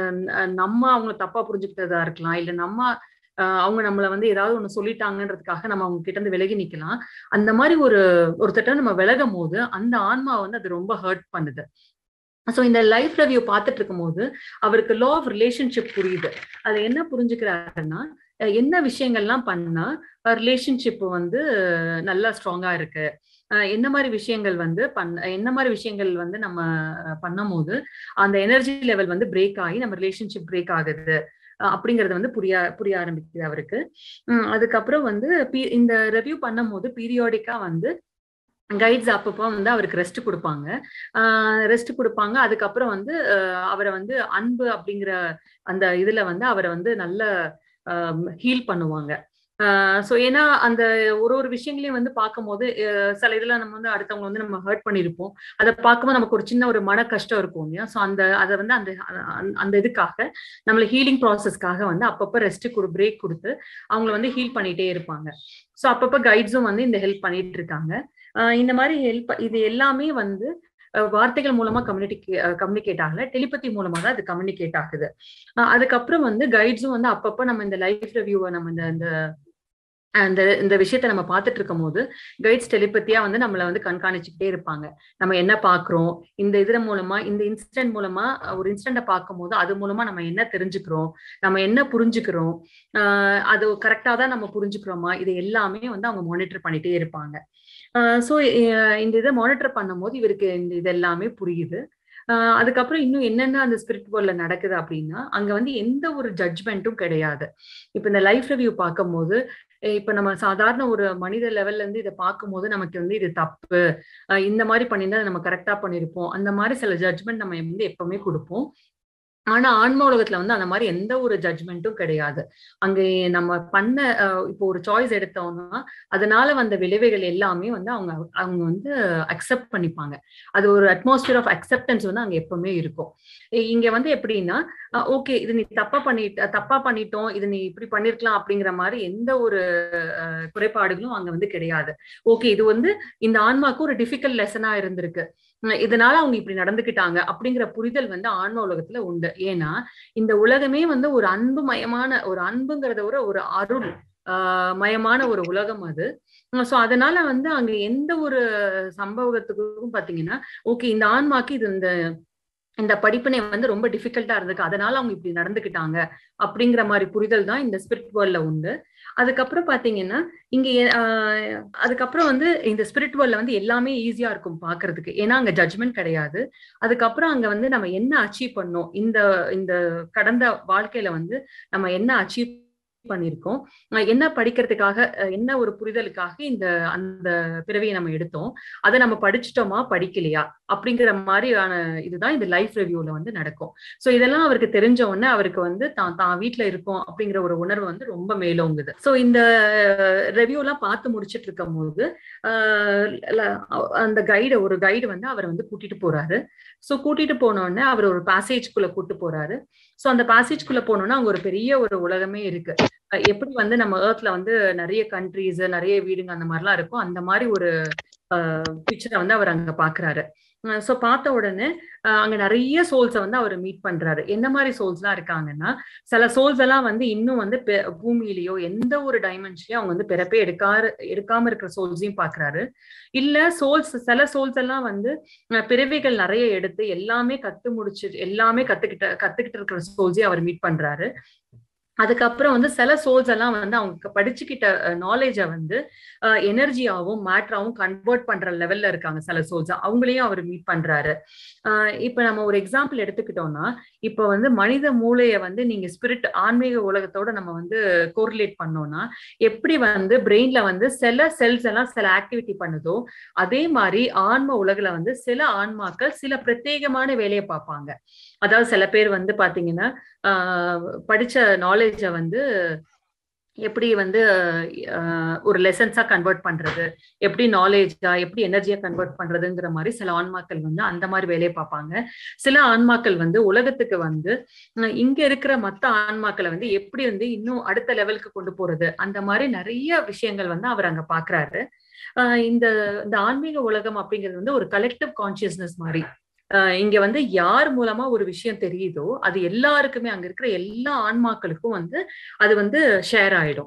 நம்ம அவங்க தப்பா புரிஞ்சுக்கிட்டதா இருக்கலாம் இல்ல நம்ம அவங்க நம்மள வந்து ஏதாவது ஒண்ணு சொல்லிட்டாங்கன்றதுக்காக நம்ம அவங்க கிட்ட இருந்து விலகி நிக்கலாம் அந்த மாதிரி ஒரு ஒருத்தட்ட நம்ம விலகும் போது அந்த ஆன்மா வந்து அது ரொம்ப ஹர்ட் பண்ணுது ஸோ இந்த லைஃப் ரெவியூ பார்த்துட்டு இருக்கும் போது அவருக்கு லோ ஆஃப் ரிலேஷன்ஷிப் புரியுது அது என்ன புரிஞ்சுக்கிறாருன்னா என்ன விஷயங்கள்லாம் பண்ணா ரிலேஷன்ஷிப் வந்து நல்லா ஸ்ட்ராங்கா இருக்கு என்ன மாதிரி விஷயங்கள் வந்து பண்ண என்ன மாதிரி விஷயங்கள் வந்து நம்ம பண்ணும் போது அந்த எனர்ஜி லெவல் வந்து பிரேக் ஆகி நம்ம ரிலேஷன்ஷிப் பிரேக் ஆகுது அப்படிங்கறது வந்து புரிய புரிய ஆரம்பிக்குது அவருக்கு அதுக்கப்புறம் வந்து இந்த ரெவ்யூ பண்ணும் போது பீரியாடிக்கா வந்து கைட்ஸ் அப்பப்போ வந்து அவருக்கு ரெஸ்ட் கொடுப்பாங்க ரெஸ்ட் கொடுப்பாங்க அதுக்கப்புறம் வந்து அவரை வந்து அன்பு அப்படிங்கிற அந்த இதுல வந்து அவரை வந்து நல்ல ஹீல் பண்ணுவாங்க ஸோ ஏன்னா அந்த ஒரு ஒரு விஷயங்களையும் வந்து பார்க்கும்போது சில இதுல நம்ம வந்து அடுத்தவங்க வந்து நம்ம ஹர்ட் பண்ணியிருப்போம் அதை பார்க்கும்போது நமக்கு ஒரு சின்ன ஒரு மன கஷ்டம் இருக்கும் இல்லையா ஸோ அந்த அதை வந்து அந்த அந்த இதுக்காக நம்மள ஹீலிங் ப்ராசஸ்க்காக வந்து அப்பப்போ ரெஸ்ட் கொடு பிரேக் கொடுத்து அவங்கள வந்து ஹீல் பண்ணிட்டே இருப்பாங்க ஸோ அப்பப்போ கைட்ஸும் வந்து இந்த ஹெல்ப் பண்ணிட்டு இருக்காங்க இந்த மாதிரி ஹெல்ப் இது எல்லாமே வந்து வார்த்தைகள் மூலமா கம்யூனிட்டி கம்யூனிகேட் ஆகல டெலிபதி மூலமா தான் அது கம்யூனிகேட் ஆகுது அதுக்கப்புறம் வந்து கைட்ஸும் வந்து அப்பப்போ நம்ம இந்த லைஃப் ரிவ்யூவை நம்ம இந்த அந்த இந்த விஷயத்த நம்ம பார்த்துட்டு இருக்கும் போது கைட்ஸ் டெலிபத்தியா வந்து நம்மளை வந்து கண்காணிச்சுக்கிட்டே இருப்பாங்க நம்ம என்ன பாக்குறோம் இந்த இதுல மூலமா இந்த இன்சிடென்ட் மூலமா ஒரு இன்சிடென்ட்டை பார்க்கும் போது அது மூலமா நம்ம என்ன தெரிஞ்சுக்கிறோம் நம்ம என்ன புரிஞ்சுக்கிறோம் ஆஹ் அது கரெக்டா தான் நம்ம புரிஞ்சுக்கிறோமா இது எல்லாமே வந்து அவங்க மானிட்டர் பண்ணிட்டே இருப்பாங்க ஸோ இந்த இதை மானிட்டர் பண்ணும்போது இவருக்கு இந்த இது எல்லாமே புரியுது ஆஹ் அதுக்கப்புறம் இன்னும் என்னென்ன அந்த ஸ்பிரிட் வேர்ல்ட்ல நடக்குது அப்படின்னா அங்க வந்து எந்த ஒரு ஜட்ஜ்மெண்ட்டும் கிடையாது இப்ப இந்த லைஃப் ரிவ்யூ பார்க்கும்போது இப்ப நம்ம சாதாரண ஒரு மனித லெவல்ல இருந்து இதை பார்க்கும்போது நமக்கு வந்து இது தப்பு இந்த மாதிரி பண்ணியிருந்தா நம்ம கரெக்டா பண்ணிருப்போம் அந்த மாதிரி சில ஜட்ஜ்மெண்ட் நம்ம வந்து எப்பவுமே கொடுப்போம் ஆனா ஆன்ம உலகத்துல வந்து அந்த மாதிரி எந்த ஒரு ஜட்ஜ்மெண்ட்டும் கிடையாது அங்க நம்ம பண்ண இப்போ ஒரு சாய்ஸ் எடுத்தோம்னா அதனால வந்த விளைவுகள் எல்லாமே வந்து அவங்க அவங்க வந்து அக்செப்ட் பண்ணிப்பாங்க அது ஒரு அட்மாஸ்பியர் ஆஃப் அக்செப்டன்ஸ் வந்து அங்க எப்பவுமே இருக்கும் இங்க வந்து எப்படின்னா ஓகே இது நீ தப்பா பண்ணிட்ட தப்பா பண்ணிட்டோம் இது நீ இப்படி பண்ணிருக்கலாம் அப்படிங்கிற மாதிரி எந்த ஒரு குறைபாடுகளும் அங்க வந்து கிடையாது ஓகே இது வந்து இந்த ஆன்மாக்கு ஒரு டிஃபிகல்ட் லெசனா இருந்திருக்கு இதனால அவங்க இப்படி நடந்துக்கிட்டாங்க அப்படிங்கிற புரிதல் வந்து ஆன்ம உலகத்துல உண்டு ஏன்னா இந்த உலகமே வந்து ஒரு அன்பு மயமான ஒரு அன்புங்கிறத விட ஒரு அருள் ஆஹ் மயமான ஒரு உலகம் அது சோ அதனால வந்து அங்க எந்த ஒரு சம்பவத்துக்கும் பாத்தீங்கன்னா ஓகே இந்த ஆன்மாக்கு இது இந்த இந்த படிப்பினை வந்து ரொம்ப டிஃபிகல்ட்டா இருந்திருக்கு அதனால அவங்க இப்படி நடந்துக்கிட்டாங்க அப்படிங்கிற மாதிரி புரிதல் தான் இந்த ஸ்பிரிட் வேர்ல்ட்ல உண்டு அதுக்கப்புறம் பாத்தீங்கன்னா இங்க அதுக்கப்புறம் வந்து இந்த ஸ்பிரிட் வேர்ல்ட்ல வந்து எல்லாமே ஈஸியா இருக்கும் பாக்குறதுக்கு ஏன்னா அங்க ஜட்மெண்ட் கிடையாது அதுக்கப்புறம் அங்க வந்து நம்ம என்ன அச்சீவ் பண்ணோம் இந்த இந்த கடந்த வாழ்க்கையில வந்து நம்ம என்ன அச்சீவ் பண்ணிருக்கோம் என்ன படிக்கிறதுக்காக என்ன ஒரு புரிதலுக்காக இந்த அந்த பிறவியை நம்ம எடுத்தோம் அதை நம்ம படிச்சுட்டோமா படிக்கலையா அப்படிங்கிற மாதிரியான இதுதான் இந்த லைஃப் ரிவ்யூல வந்து நடக்கும் சோ இதெல்லாம் அவருக்கு தெரிஞ்ச உடனே அவருக்கு வந்து தான் தான் வீட்டுல இருக்கோம் அப்படிங்கிற ஒரு உணர்வு வந்து ரொம்ப மேலோங்குது சோ இந்த ரெவ்யூ எல்லாம் பார்த்து முடிச்சிட்டு இருக்கும் போது அந்த கைடு ஒரு கைடு வந்து அவரை வந்து கூட்டிட்டு போறாரு சோ கூட்டிட்டு போனோடனே அவர் ஒரு பேசேஜ்குள்ள கூட்டு போறாரு சோ அந்த பேசேஜ்குள்ள போனோம்னா அங்க ஒரு பெரிய ஒரு உலகமே இருக்கு எப்படி வந்து நம்ம ஏர்த்ல வந்து நிறைய கண்ட்ரிஸ் நிறைய வீடுங்க அந்த மாதிரிலாம் இருக்கும் அந்த மாதிரி ஒரு பிக்சரை வந்து அவர் அங்க பாக்குறாரு ஸோ பார்த்த உடனே அங்க நிறைய சோல்ஸை வந்து அவர் மீட் பண்றாரு என்ன மாதிரி சோல்ஸ்லாம் இருக்காங்கன்னா சில சோல்ஸ் எல்லாம் வந்து இன்னும் வந்து பூமியிலயோ எந்த ஒரு டைமென்ஷன்லயும் அவங்க வந்து பிறப்பே எடுக்காரு எடுக்காம இருக்கிற சோல்ஸையும் பாக்குறாரு இல்ல சோல்ஸ் சில சோல்ஸ் எல்லாம் வந்து பிறவிகள் நிறைய எடுத்து எல்லாமே கத்து முடிச்சு எல்லாமே கத்துக்கிட்ட கத்துக்கிட்டு இருக்கிற சோல்ஸையும் அவர் மீட் பண்றாரு அதுக்கப்புறம் வந்து சில சோல்ஸ் எல்லாம் வந்து அவங்க படிச்சுக்கிட்ட நாலேஜ வந்து எனர்ஜியாவும் மேட்ராவும் கன்வெர்ட் பண்ற லெவல்ல இருக்காங்க சில சோல்ஸ் அவங்களையும் அவர் மீட் பண்றாரு இப்ப நம்ம ஒரு எக்ஸாம்பிள் எடுத்துக்கிட்டோம்னா இப்ப வந்து மனித மூளைய வந்து நீங்க ஸ்பிரிட் ஆன்மீக உலகத்தோட நம்ம வந்து கோரிலேட் பண்ணோம்னா எப்படி வந்து பிரெயின்ல வந்து சில செல்ஸ் எல்லாம் சில ஆக்டிவிட்டி பண்ணுதோ அதே மாதிரி ஆன்ம உலகில வந்து சில ஆன்மாக்கள் சில பிரத்யேகமான வேலையை பார்ப்பாங்க அதாவது சில பேர் வந்து பாத்தீங்கன்னா படிச்ச நாலேஜ வந்து எப்படி வந்து ஒரு லெசன்ஸா கன்வெர்ட் பண்றது எப்படி நாலேஜா எப்படி எனர்ஜியா கன்வெர்ட் பண்றதுங்கிற மாதிரி சில ஆன்மாக்கள் வந்து அந்த மாதிரி வேலையை பார்ப்பாங்க சில ஆன்மாக்கள் வந்து உலகத்துக்கு வந்து இங்க இருக்கிற மத்த ஆன்மாக்களை வந்து எப்படி வந்து இன்னும் அடுத்த லெவலுக்கு கொண்டு போறது அந்த மாதிரி நிறைய விஷயங்கள் வந்து அவர் அங்க பாக்குறாரு இந்த இந்த ஆன்மீக உலகம் அப்படிங்கிறது வந்து ஒரு கலெக்டிவ் கான்சியஸ்னஸ் மாதிரி இங்க வந்து யார் மூலமா ஒரு விஷயம் தெரியுதோ அது எல்லாருக்குமே அங்க இருக்கிற எல்லா ஆன்மாக்களுக்கும் வந்து அது வந்து ஷேர் ஆயிடும்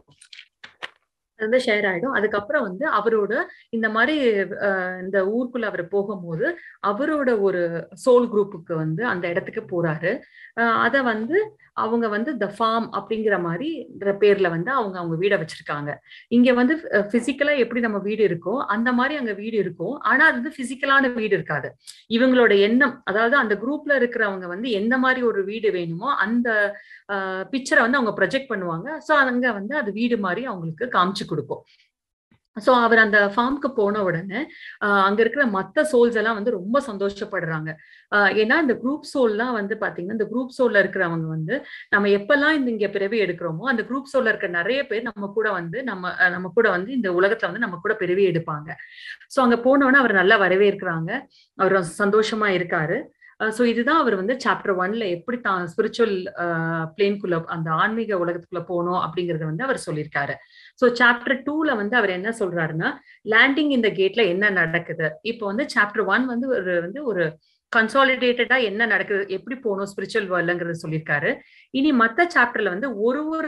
வந்து ஷேர் ஆயிடும் அதுக்கப்புறம் வந்து அவரோட இந்த மாதிரி இந்த ஊருக்குள்ள அவர் போகும்போது அவரோட ஒரு சோல் குரூப்புக்கு வந்து அந்த இடத்துக்கு போறாரு அத வந்து அவங்க வந்து த ஃபார்ம் அப்படிங்கிற மாதிரி பேர்ல வந்து அவங்க அவங்க வீடை வச்சிருக்காங்க இங்க வந்து பிசிக்கலா எப்படி நம்ம வீடு இருக்கோ அந்த மாதிரி அங்க வீடு இருக்கும் ஆனா அது வந்து பிசிக்கலான வீடு இருக்காது இவங்களோட எண்ணம் அதாவது அந்த குரூப்ல இருக்கிறவங்க வந்து எந்த மாதிரி ஒரு வீடு வேணுமோ அந்த பிக்சரை வந்து அவங்க ப்ரொஜெக்ட் பண்ணுவாங்க ஸோ அங்க வந்து அது வீடு மாதிரி அவங்களுக்கு காமிச்சு கொடுக்கும் ஸோ அவர் அந்த ஃபார்முக்கு போன உடனே அங்க இருக்கிற மற்ற சோல்ஸ் எல்லாம் வந்து ரொம்ப சந்தோஷப்படுறாங்க ஏன்னா இந்த குரூப் சோல்லாம் வந்து பாத்தீங்கன்னா இந்த குரூப் சோல்ல இருக்கிறவங்க வந்து நம்ம எப்பெல்லாம் இந்த இங்க பிறவி எடுக்கிறோமோ அந்த குரூப் சோல்ல இருக்க நிறைய பேர் நம்ம கூட வந்து நம்ம நம்ம கூட வந்து இந்த உலகத்துல வந்து நம்ம கூட பிறவி எடுப்பாங்க ஸோ அங்க போனோடனே அவர் நல்லா வரவேற்கிறாங்க அவர் சந்தோஷமா இருக்காரு ஸோ இதுதான் அவர் வந்து சாப்டர் ஒன்ல எப்படி தான் ஸ்பிரிச்சுவல் பிளேன்குள்ள அந்த ஆன்மீக உலகத்துக்குள்ள போகணும் அப்படிங்கறத வந்து அவர் சொல்லியிருக்காரு ஸோ சாப்டர் டூல வந்து அவர் என்ன சொல்றாருன்னா லேண்டிங் இந்த கேட்ல என்ன நடக்குது இப்போ வந்து சாப்டர் ஒன் வந்து ஒரு வந்து ஒரு கன்சாலிடேட்டடா என்ன நடக்குது எப்படி போகணும் ஸ்பிரிச்சுவல் வேர்ல்டுங்கிறத சொல்லியிருக்காரு இனி மத்த சாப்டர்ல வந்து ஒரு ஒரு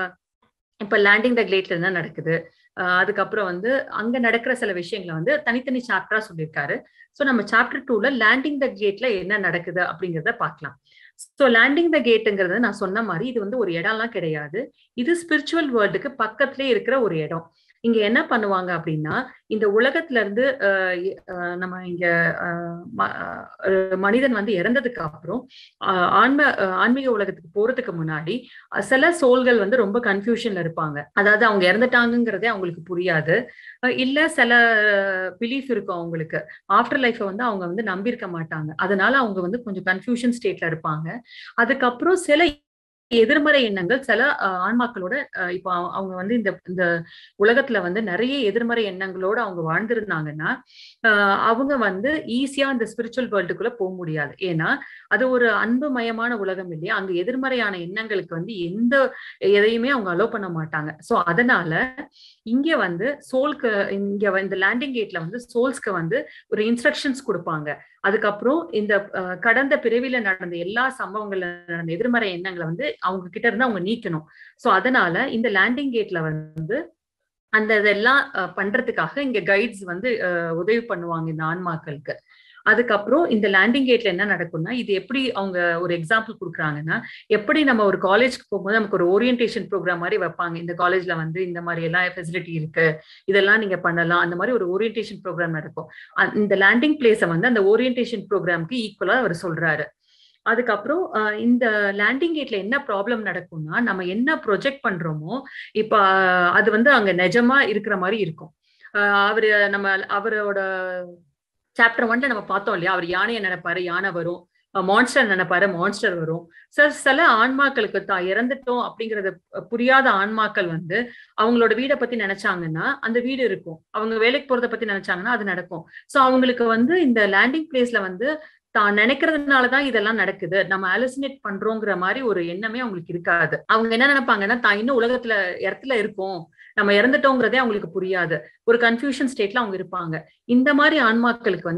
இப்ப லேண்டிங் த கிளேட்ல என்ன நடக்குது அதுக்கப்புறம் வந்து அங்க நடக்கிற சில விஷயங்களை வந்து தனித்தனி சாப்டரா சொல்லியிருக்காரு ஸோ நம்ம சாப்டர் டூல லேண்டிங் த கேட்ல என்ன நடக்குது அப்படிங்கிறத பார்க்கலாம் ஸோ லேண்டிங் த கேட்டுங்கிறது நான் சொன்ன மாதிரி இது வந்து ஒரு இடம்லாம் கிடையாது இது ஸ்பிரிச்சுவல் வேர்ல்டுக்கு பக்கத்துலேயே இருக்கிற ஒரு இடம் இங்க என்ன பண்ணுவாங்க அப்படின்னா இந்த உலகத்துல இருந்து நம்ம இங்க மனிதன் வந்து இறந்ததுக்கு அப்புறம் ஆன்ம ஆன்மீக உலகத்துக்கு போறதுக்கு முன்னாடி சில சோல்கள் வந்து ரொம்ப கன்ஃபியூஷன்ல இருப்பாங்க அதாவது அவங்க இறந்துட்டாங்கிறதே அவங்களுக்கு புரியாது இல்ல சில பிலீஃப் இருக்கும் அவங்களுக்கு ஆஃப்டர் லைஃப்பை வந்து அவங்க வந்து நம்பியிருக்க மாட்டாங்க அதனால அவங்க வந்து கொஞ்சம் கன்ஃபியூஷன் ஸ்டேட்ல இருப்பாங்க அதுக்கப்புறம் சில எதிர்மறை எண்ணங்கள் சில ஆன்மாக்களோட இப்போ அவங்க வந்து இந்த இந்த உலகத்துல வந்து நிறைய எதிர்மறை எண்ணங்களோட அவங்க வாழ்ந்திருந்தாங்கன்னா அவங்க வந்து ஈஸியா இந்த ஸ்பிரிச்சுவல் வேர்ல்டுக்குள்ள போக முடியாது ஏன்னா அது ஒரு அன்புமயமான உலகம் இல்லையா அங்க எதிர்மறையான எண்ணங்களுக்கு வந்து எந்த எதையுமே அவங்க அலோவ் பண்ண மாட்டாங்க சோ அதனால இங்க வந்து சோல்க்கு இங்க இந்த லேண்டிங் கேட்ல வந்து சோல்ஸ்க்கு வந்து ஒரு இன்ஸ்ட்ரக்ஷன்ஸ் கொடுப்பாங்க அதுக்கப்புறம் இந்த கடந்த பிறவில நடந்த எல்லா சம்பவங்கள்ல நடந்த எதிர்மறை எண்ணங்களை வந்து அவங்க கிட்ட இருந்து அவங்க நீக்கணும் சோ அதனால இந்த லேண்டிங் கேட்ல வந்து அந்த இதெல்லாம் பண்றதுக்காக இங்க கைட்ஸ் வந்து உதவி பண்ணுவாங்க இந்த ஆன்மாக்களுக்கு அதுக்கப்புறம் இந்த லேண்டிங் கேட்ல என்ன நடக்கும்னா இது எப்படி அவங்க ஒரு எக்ஸாம்பிள் கொடுக்குறாங்கன்னா எப்படி நம்ம ஒரு காலேஜ்க்கு போகும்போது நமக்கு ஒரு ஓரியன்டேஷன் ப்ரோக்ராம் மாதிரி வைப்பாங்க இந்த காலேஜ்ல வந்து இந்த மாதிரி எல்லாம் ஃபெசிலிட்டி இருக்கு இதெல்லாம் நீங்க பண்ணலாம் அந்த மாதிரி ஒரு ஓரியன்டேஷன் ப்ரோக்ராம் நடக்கும் இந்த லேண்டிங் பிளேஸை வந்து அந்த ஓரியன்டேஷன் ப்ரோக்ராம்க்கு ஈக்குவலா அவர் சொல்றாரு அதுக்கப்புறம் இந்த லேண்டிங் கேட்ல என்ன ப்ராப்ளம் நடக்கும்னா நம்ம என்ன ப்ரொஜெக்ட் பண்றோமோ இப்ப அது வந்து அங்க நிஜமா இருக்கிற மாதிரி இருக்கும் அவரு நம்ம அவரோட சாப்டர் ஒன்ல நம்ம பார்த்தோம் இல்லையா அவர் யானையை நினைப்பாரு யானை வரும் மான்ஸ்டர் நினைப்பாரு மான்ஸ்டர் வரும் சார் சில ஆன்மாக்களுக்கு தான் இறந்துட்டோம் அப்படிங்கறது புரியாத ஆன்மாக்கள் வந்து அவங்களோட வீடை பத்தி நினைச்சாங்கன்னா அந்த வீடு இருக்கும் அவங்க வேலைக்கு போறத பத்தி நினைச்சாங்கன்னா அது நடக்கும் சோ அவங்களுக்கு வந்து இந்த லேண்டிங் பிளேஸ்ல வந்து தான் நினைக்கிறதுனாலதான் இதெல்லாம் நடக்குது நம்ம அலுசினேட் பண்றோங்கிற மாதிரி ஒரு எண்ணமே அவங்களுக்கு இருக்காது அவங்க என்ன நினைப்பாங்கன்னா தான் இன்னும் உலகத்துல இடத்துல இருக்கோம் நம்ம இறந்துட்டோங்கிறதே அவங்களுக்கு புரியாது ஒரு கன்ஃபியூஷன் ஸ்டேட்ல அவங்க இருப்பாங்க இந்த மாதிரி ஆன்மாக்களுக்கு வந்து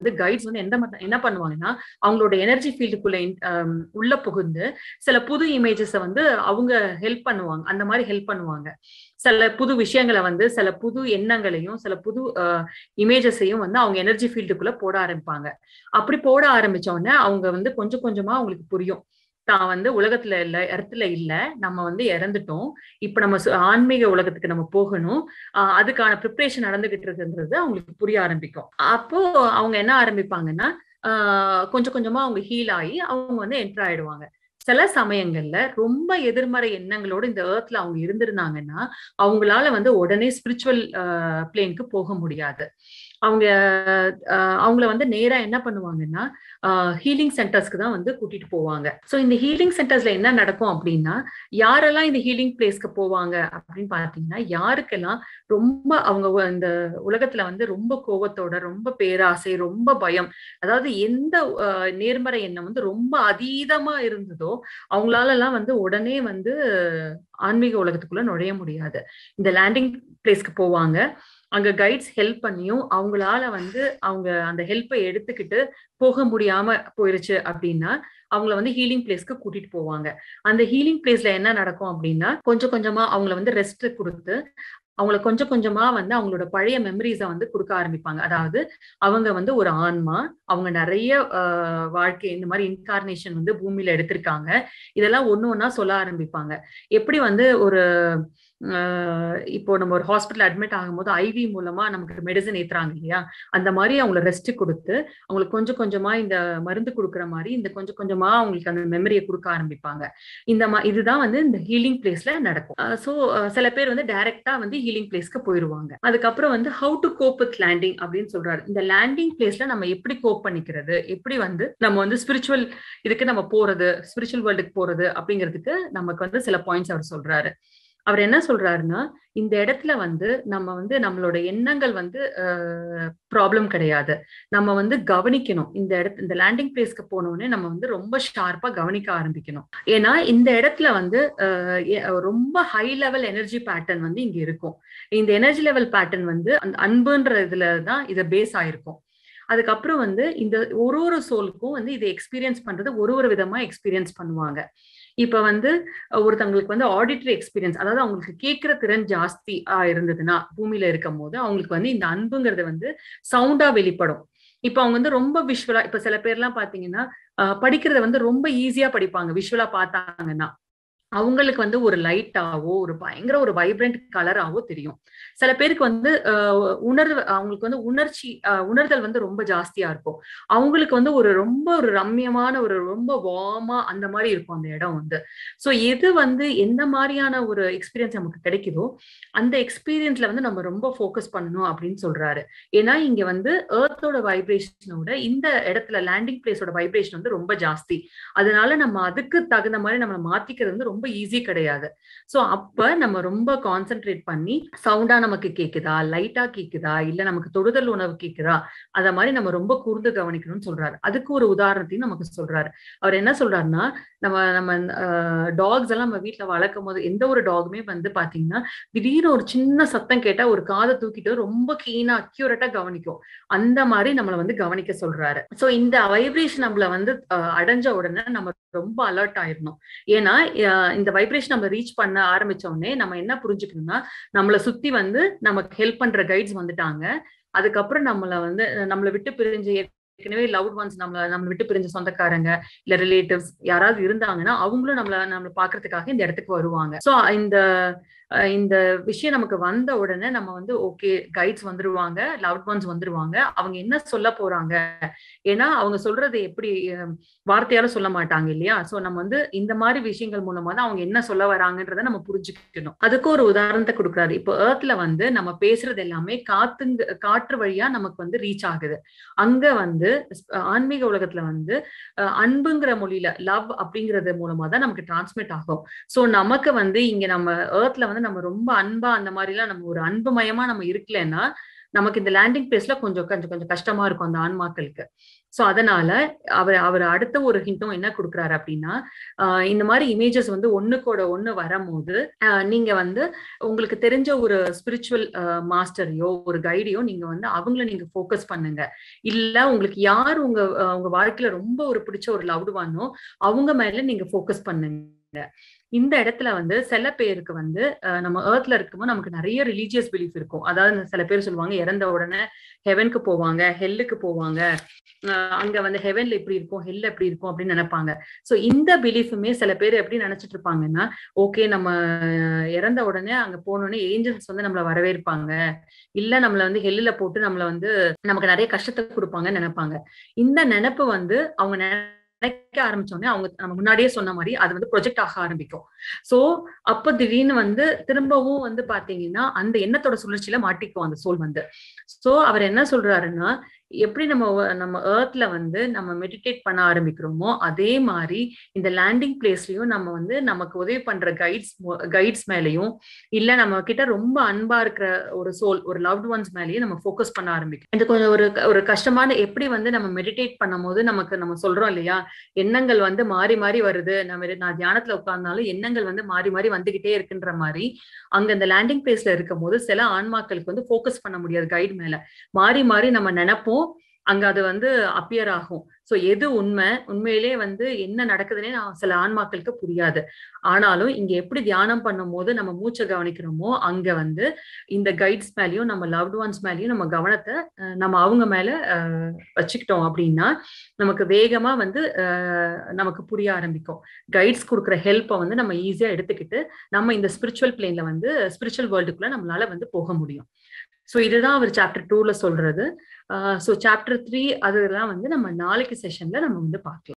வந்து கைட்ஸ் வந்து எந்த மாதிரி என்ன பண்ணுவாங்கன்னா அவங்களோட எனர்ஜி ஃபீல்டுக்குள்ள உள்ள புகுந்து சில புது இமேஜஸை வந்து அவங்க ஹெல்ப் பண்ணுவாங்க அந்த மாதிரி ஹெல்ப் பண்ணுவாங்க சில புது விஷயங்களை வந்து சில புது எண்ணங்களையும் சில புது இமேஜஸையும் வந்து அவங்க எனர்ஜி ஃபீல்டுக்குள்ள போட ஆரம்பிப்பாங்க அப்படி போட ஆரம்பிச்ச உடனே அவங்க வந்து கொஞ்சம் கொஞ்சமா அவங்களுக்கு புரியும் தான் வந்து உலகத்துல இல்ல இடத்துல இல்ல நம்ம வந்து இறந்துட்டோம் இப்ப நம்ம ஆன்மீக உலகத்துக்கு நம்ம போகணும் ஆஹ் அதுக்கான ப்ரிப்பரேஷன் நடந்துகிட்டு இருக்குன்றது அவங்களுக்கு புரிய ஆரம்பிக்கும் அப்போ அவங்க என்ன ஆரம்பிப்பாங்கன்னா ஆஹ் கொஞ்சம் கொஞ்சமா அவங்க ஹீல் ஆகி அவங்க வந்து என்டர் ஆயிடுவாங்க சில சமயங்கள்ல ரொம்ப எதிர்மறை எண்ணங்களோட இந்த ஏர்த்ல அவங்க இருந்திருந்தாங்கன்னா அவங்களால வந்து உடனே ஸ்பிரிச்சுவல் பிளேனுக்கு போக முடியாது அவங்க அவங்கள வந்து நேரா என்ன பண்ணுவாங்கன்னா ஹீலிங் சென்டர்ஸ்க்கு தான் வந்து கூட்டிட்டு போவாங்க ஸோ இந்த ஹீலிங் சென்டர்ஸ்ல என்ன நடக்கும் அப்படின்னா யாரெல்லாம் இந்த ஹீலிங் பிளேஸ்க்கு போவாங்க அப்படின்னு பாத்தீங்கன்னா யாருக்கெல்லாம் ரொம்ப அவங்க இந்த உலகத்துல வந்து ரொம்ப கோவத்தோட ரொம்ப பேராசை ரொம்ப பயம் அதாவது எந்த நேர்மறை எண்ணம் வந்து ரொம்ப அதீதமா இருந்ததோ அவங்களால எல்லாம் வந்து உடனே வந்து ஆன்மீக உலகத்துக்குள்ள நுழைய முடியாது இந்த லேண்டிங் பிளேஸ்க்கு போவாங்க அங்க கைட்ஸ் ஹெல்ப் பண்ணியும் அவங்களால வந்து அவங்க அந்த ஹெல்ப்பை எடுத்துக்கிட்டு போக முடியாம போயிருச்சு அப்படின்னா அவங்கள வந்து ஹீலிங் பிளேஸ்க்கு கூட்டிட்டு போவாங்க அந்த ஹீலிங் பிளேஸ்ல என்ன நடக்கும் அப்படின்னா கொஞ்சம் கொஞ்சமா அவங்கள வந்து ரெஸ்ட் கொடுத்து அவங்கள கொஞ்சம் கொஞ்சமா வந்து அவங்களோட பழைய மெமரிஸை வந்து கொடுக்க ஆரம்பிப்பாங்க அதாவது அவங்க வந்து ஒரு ஆன்மா அவங்க நிறைய வாழ்க்கை இந்த மாதிரி இன்கார்னேஷன் வந்து பூமியில எடுத்திருக்காங்க இதெல்லாம் ஒண்ணு ஒன்னா சொல்ல ஆரம்பிப்பாங்க எப்படி வந்து ஒரு இப்போ நம்ம ஒரு ஹாஸ்பிட்டல் அட்மிட் ஆகும்போது ஐவி மூலமா நமக்கு மெடிசன் ஏத்துறாங்க இல்லையா அந்த மாதிரி அவங்கள ரெஸ்ட் கொடுத்து அவங்களுக்கு கொஞ்சம் கொஞ்சமா இந்த மருந்து கொடுக்குற மாதிரி இந்த கொஞ்சம் கொஞ்சமா அவங்களுக்கு அந்த மெமரியை கொடுக்க ஆரம்பிப்பாங்க இந்த மா இதுதான் வந்து இந்த ஹீலிங் பிளேஸ்ல நடக்கும் ஸோ சில பேர் வந்து டைரக்டா வந்து ஹீலிங் பிளேஸ்க்கு போயிருவாங்க அதுக்கப்புறம் வந்து how to cope with landing அப்படின்னு சொல்றாரு இந்த லேண்டிங் பிளேஸ்ல நம்ம எப்படி கோப் பண்ணிக்கிறது எப்படி வந்து நம்ம வந்து ஸ்பிரிச்சுவல் இதுக்கு நம்ம போறது ஸ்பிரிச்சுவல் வேர்ல்டுக்கு போறது அப்படிங்கிறதுக்கு நமக்கு வந்து சில பாயிண்ட்ஸ் அவர் சொல்றாரு அவர் என்ன சொல்றாருன்னா இந்த இடத்துல வந்து நம்ம வந்து நம்மளோட எண்ணங்கள் வந்து ப்ராப்ளம் கிடையாது நம்ம வந்து கவனிக்கணும் இந்த இடத்து இந்த லேண்டிங் பிளேஸ்க்கு போனோடனே நம்ம வந்து ரொம்ப ஷார்ப்பா கவனிக்க ஆரம்பிக்கணும் ஏன்னா இந்த இடத்துல வந்து ரொம்ப ஹை லெவல் எனர்ஜி பேட்டர்ன் வந்து இங்க இருக்கும் இந்த எனர்ஜி லெவல் பேட்டர்ன் வந்து அந்த அன்புன்ற இதுல தான் இதை பேஸ் ஆயிருக்கும் அதுக்கப்புறம் வந்து இந்த ஒரு ஒரு சோலுக்கும் வந்து இதை எக்ஸ்பீரியன்ஸ் பண்றது ஒரு ஒரு விதமா எக்ஸ்பீரியன்ஸ் பண்ணுவாங்க இப்ப வந்து ஒருத்தவங்களுக்கு வந்து ஆடிட்டரி எக்ஸ்பீரியன்ஸ் அதாவது அவங்களுக்கு கேட்கிற திறன் ஜாஸ்தி இருந்ததுன்னா பூமியில இருக்கும் போது அவங்களுக்கு வந்து இந்த அன்புங்கிறது வந்து சவுண்டா வெளிப்படும் இப்ப அவங்க வந்து ரொம்ப விஷுவலா இப்ப சில பேர்லாம் பாத்தீங்கன்னா படிக்கிறத வந்து ரொம்ப ஈஸியா படிப்பாங்க விஷுவலா பார்த்தாங்கன்னா அவங்களுக்கு வந்து ஒரு லைட்டாவோ ஒரு பயங்கர ஒரு வைப்ரண்ட் கலராவோ தெரியும் சில பேருக்கு வந்து உணர்வு அவங்களுக்கு வந்து உணர்ச்சி உணர்தல் வந்து ரொம்ப ஜாஸ்தியா இருக்கும் அவங்களுக்கு வந்து ஒரு ரொம்ப ஒரு ரம்யமான ஒரு ரொம்ப வாமா அந்த மாதிரி இருக்கும் அந்த இடம் வந்து ஸோ எது வந்து எந்த மாதிரியான ஒரு எக்ஸ்பீரியன்ஸ் நமக்கு கிடைக்குதோ அந்த எக்ஸ்பீரியன்ஸ்ல வந்து நம்ம ரொம்ப ஃபோக்கஸ் பண்ணணும் அப்படின்னு சொல்றாரு ஏன்னா இங்க வந்து ஏர்த்தோட வைப்ரேஷனோட இந்த இடத்துல லேண்டிங் பிளேஸோட வைப்ரேஷன் வந்து ரொம்ப ஜாஸ்தி அதனால நம்ம அதுக்கு தகுந்த மாதிரி நம்ம மாத்திக்கிறது வந்து ரொம்ப ஈஸி கிடையாது ஸோ அப்ப நம்ம ரொம்ப கான்சென்ட்ரேட் பண்ணி சவுண்டா நமக்கு கேக்குதா லைட்டா கேக்குதா இல்ல நமக்கு தொடுதல் உணவு கேக்குதா அத மாதிரி நம்ம ரொம்ப கூர்ந்து கவனிக்கணும்னு சொல்றாரு அதுக்கு ஒரு உதாரணத்தையும் நமக்கு சொல்றாரு அவர் என்ன சொல்றாருன்னா நம்ம நம்ம டாக்ஸ் எல்லாம் நம்ம வீட்டுல வளர்க்கும் போது எந்த ஒரு டாகுமே வந்து பாத்தீங்கன்னா திடீர்னு ஒரு சின்ன சத்தம் கேட்டா ஒரு காதை தூக்கிட்டு ரொம்ப கிளீனா அக்யூரேட்டா கவனிக்கும் அந்த மாதிரி நம்மளை வந்து கவனிக்க சொல்றாரு சோ இந்த வைப்ரேஷன் நம்மள வந்து அடைஞ்ச உடனே நம்ம ரொம்ப அலர்ட் ஆயிடணும் ஏன்னா இந்த வைப்ரேஷன் நம்ம ரீச் பண்ண ஆரம்பிச்ச உடனே நம்ம என்ன புரிஞ்சுக்கணும்னா நம்மளை சுத்தி வந்து நமக்கு ஹெல்ப் பண்ற கைட்ஸ் வந்துட்டாங்க அதுக்கப்புறம் நம்மள வந்து நம்மளை விட்டு பிரிஞ்சு ஏற்கனவே லவ் ஒன்ஸ் நம்மள நம்ம விட்டு பிரிஞ்ச சொந்தக்காரங்க இல்ல ரிலேட்டிவ்ஸ் யாராவது இருந்தாங்கன்னா அவங்களும் நம்மள நம்மள பாக்குறதுக்காக இந்த இடத்துக்கு வருவாங்க சோ இந்த இந்த விஷயம் நமக்கு வந்த உடனே நம்ம வந்து ஓகே கைட்ஸ் வந்துருவாங்க லவ் ஒன்ஸ் வந்துருவாங்க அவங்க என்ன சொல்ல போறாங்க ஏன்னா அவங்க சொல்றது எப்படி வார்த்தையால சொல்ல மாட்டாங்க இல்லையா சோ நம்ம வந்து இந்த மாதிரி விஷயங்கள் மூலமா தான் அவங்க என்ன சொல்ல வராங்கன்றத நம்ம புரிஞ்சுக்கணும் அதுக்கு ஒரு உதாரணத்தை கொடுக்குறாரு இப்போ ஏர்த்ல வந்து நம்ம பேசுறது எல்லாமே காத்துங்க காற்று வழியா நமக்கு வந்து ரீச் ஆகுது அங்க வந்து ஆன்மீக உலகத்துல வந்து அன்புங்கிற மொழியில லவ் அப்படிங்கறது மூலமா தான் நமக்கு டிரான்ஸ்மிட் ஆகும் சோ நமக்கு வந்து இங்க நம்ம ஏர்த்ல வந்து நம்ம ரொம்ப அன்பா அந்த மாதிரி எல்லாம் நம்ம ஒரு அன்புமயமா நம்ம இருக்கலன்னா நமக்கு இந்த லேண்டிங் பிளேஸ்ல கொஞ்சம் கொஞ்சம் கொஞ்சம் கஷ்டமா இருக்கும் அந்த ஆன்மாக்களுக்கு ஸோ அதனால அவர் அவர் அடுத்த ஒரு ஹிண்ட்டும் என்ன கொடுக்குறாரு அப்படின்னா இந்த மாதிரி இமேஜஸ் வந்து ஒண்ணுக்கோட ஒண்ணு வரும்போது நீங்க வந்து உங்களுக்கு தெரிஞ்ச ஒரு ஸ்பிரிச்சுவல் மாஸ்டரையோ ஒரு கைடையோ நீங்க வந்து அவங்கள நீங்க ஃபோக்கஸ் பண்ணுங்க இல்ல உங்களுக்கு யார் உங்க உங்க வாழ்க்கையில ரொம்ப ஒரு பிடிச்ச ஒரு லவ்டு வானோ அவங்க மேல நீங்க ஃபோக்கஸ் பண்ணுங்க இந்த இடத்துல வந்து சில பேருக்கு வந்து நம்ம ஏர்த்ல இருக்கும்போது நமக்கு நிறைய ரிலீஜியஸ் பிலீஃப் இருக்கும் அதாவது சில பேர் சொல்லுவாங்க இறந்த உடனே ஹெவனுக்கு போவாங்க ஹெல்லுக்கு போவாங்க அங்க வந்து ஹெவன்ல எப்படி இருக்கும் ஹெல் எப்படி இருக்கும் அப்படின்னு நினைப்பாங்க சோ இந்த பிலீஃபுமே சில பேர் எப்படி நினைச்சிட்டு இருப்பாங்கன்னா ஓகே நம்ம இறந்த உடனே அங்க போனோடனே ஏஞ்சல்ஸ் வந்து நம்மள வரவேற்பாங்க இல்ல நம்மள வந்து ஹெல்லுல போட்டு நம்மள வந்து நமக்கு நிறைய கஷ்டத்தை கொடுப்பாங்கன்னு நினைப்பாங்க இந்த நினைப்பு வந்து அவங்க நினைக்க ஆரம்பிச்சோடனே அவங்க நம்ம முன்னாடியே சொன்ன மாதிரி அது வந்து ப்ரொஜெக்ட் ஆக ஆரம்பிக்கும் சோ அப்ப திடீர்னு வந்து திரும்பவும் வந்து பாத்தீங்கன்னா அந்த எண்ணத்தோட சுழற்சியில மாட்டிக்கும் அந்த சோல் வந்து சோ அவர் என்ன சொல்றாருன்னா எப்படி நம்ம நம்ம ஏர்த்ல வந்து நம்ம மெடிடேட் பண்ண ஆரம்பிக்கிறோமோ அதே மாதிரி இந்த லேண்டிங் பிளேஸ்லயும் நம்ம வந்து நமக்கு உதவி பண்ற கைட்ஸ் கைட்ஸ் மேலயும் இல்ல நம்ம கிட்ட ரொம்ப அன்பா இருக்கிற ஒரு சோல் ஒரு லவ்ட் ஒன்ஸ் மேலயும் நம்ம ஃபோக்கஸ் பண்ண ஆரம்பிக்கும் இது கொஞ்சம் ஒரு ஒரு கஷ்டமான எப்படி வந்து நம்ம மெடிடேட் பண்ணும் போது நமக்கு நம்ம சொல்றோம் இல்லையா எண்ணங்கள் வந்து மாறி மாறி வருது நம்ம நான் தியானத்துல உட்கார்ந்தாலும் எண்ணங்கள் வந்து மாறி மாறி வந்துகிட்டே இருக்குன்ற மாதிரி அங்க இந்த லேண்டிங் பிளேஸ்ல இருக்கும் போது சில ஆன்மாக்களுக்கு வந்து ஃபோக்கஸ் பண்ண முடியாது கைடு மேல மாறி மாறி நம்ம நினைப்போம் அங்க அது வந்து அப்பியர் ஆகும் சோ எது உண்மை உண்மையிலே வந்து என்ன நடக்குதுன்னே நான் சில ஆன்மாக்களுக்கு புரியாது ஆனாலும் இங்க எப்படி தியானம் பண்ணும் போது நம்ம மூச்சை கவனிக்கிறோமோ அங்க வந்து இந்த கைட்ஸ் மேலயும் நம்ம லவ்ட் ஒன்ஸ் மேலயும் நம்ம கவனத்தை நம்ம அவங்க மேல வச்சுக்கிட்டோம் அப்படின்னா நமக்கு வேகமா வந்து நமக்கு புரிய ஆரம்பிக்கும் கைட்ஸ் கொடுக்குற ஹெல்ப்பை வந்து நம்ம ஈஸியா எடுத்துக்கிட்டு நம்ம இந்த ஸ்பிரிச்சுவல் பிளேன்ல வந்து ஸ்பிரிச்சுவல் வேர்ல்டுக்குள்ள நம்மளால வந்து போக முடியும் ஸோ இதுதான் அவர் சாப்டர் டூல சொல்றது ஸோ சாப்டர் த்ரீ அதெல்லாம் வந்து நம்ம நாளைக்கு செஷன்ல நம்ம வந்து பார்க்கலாம்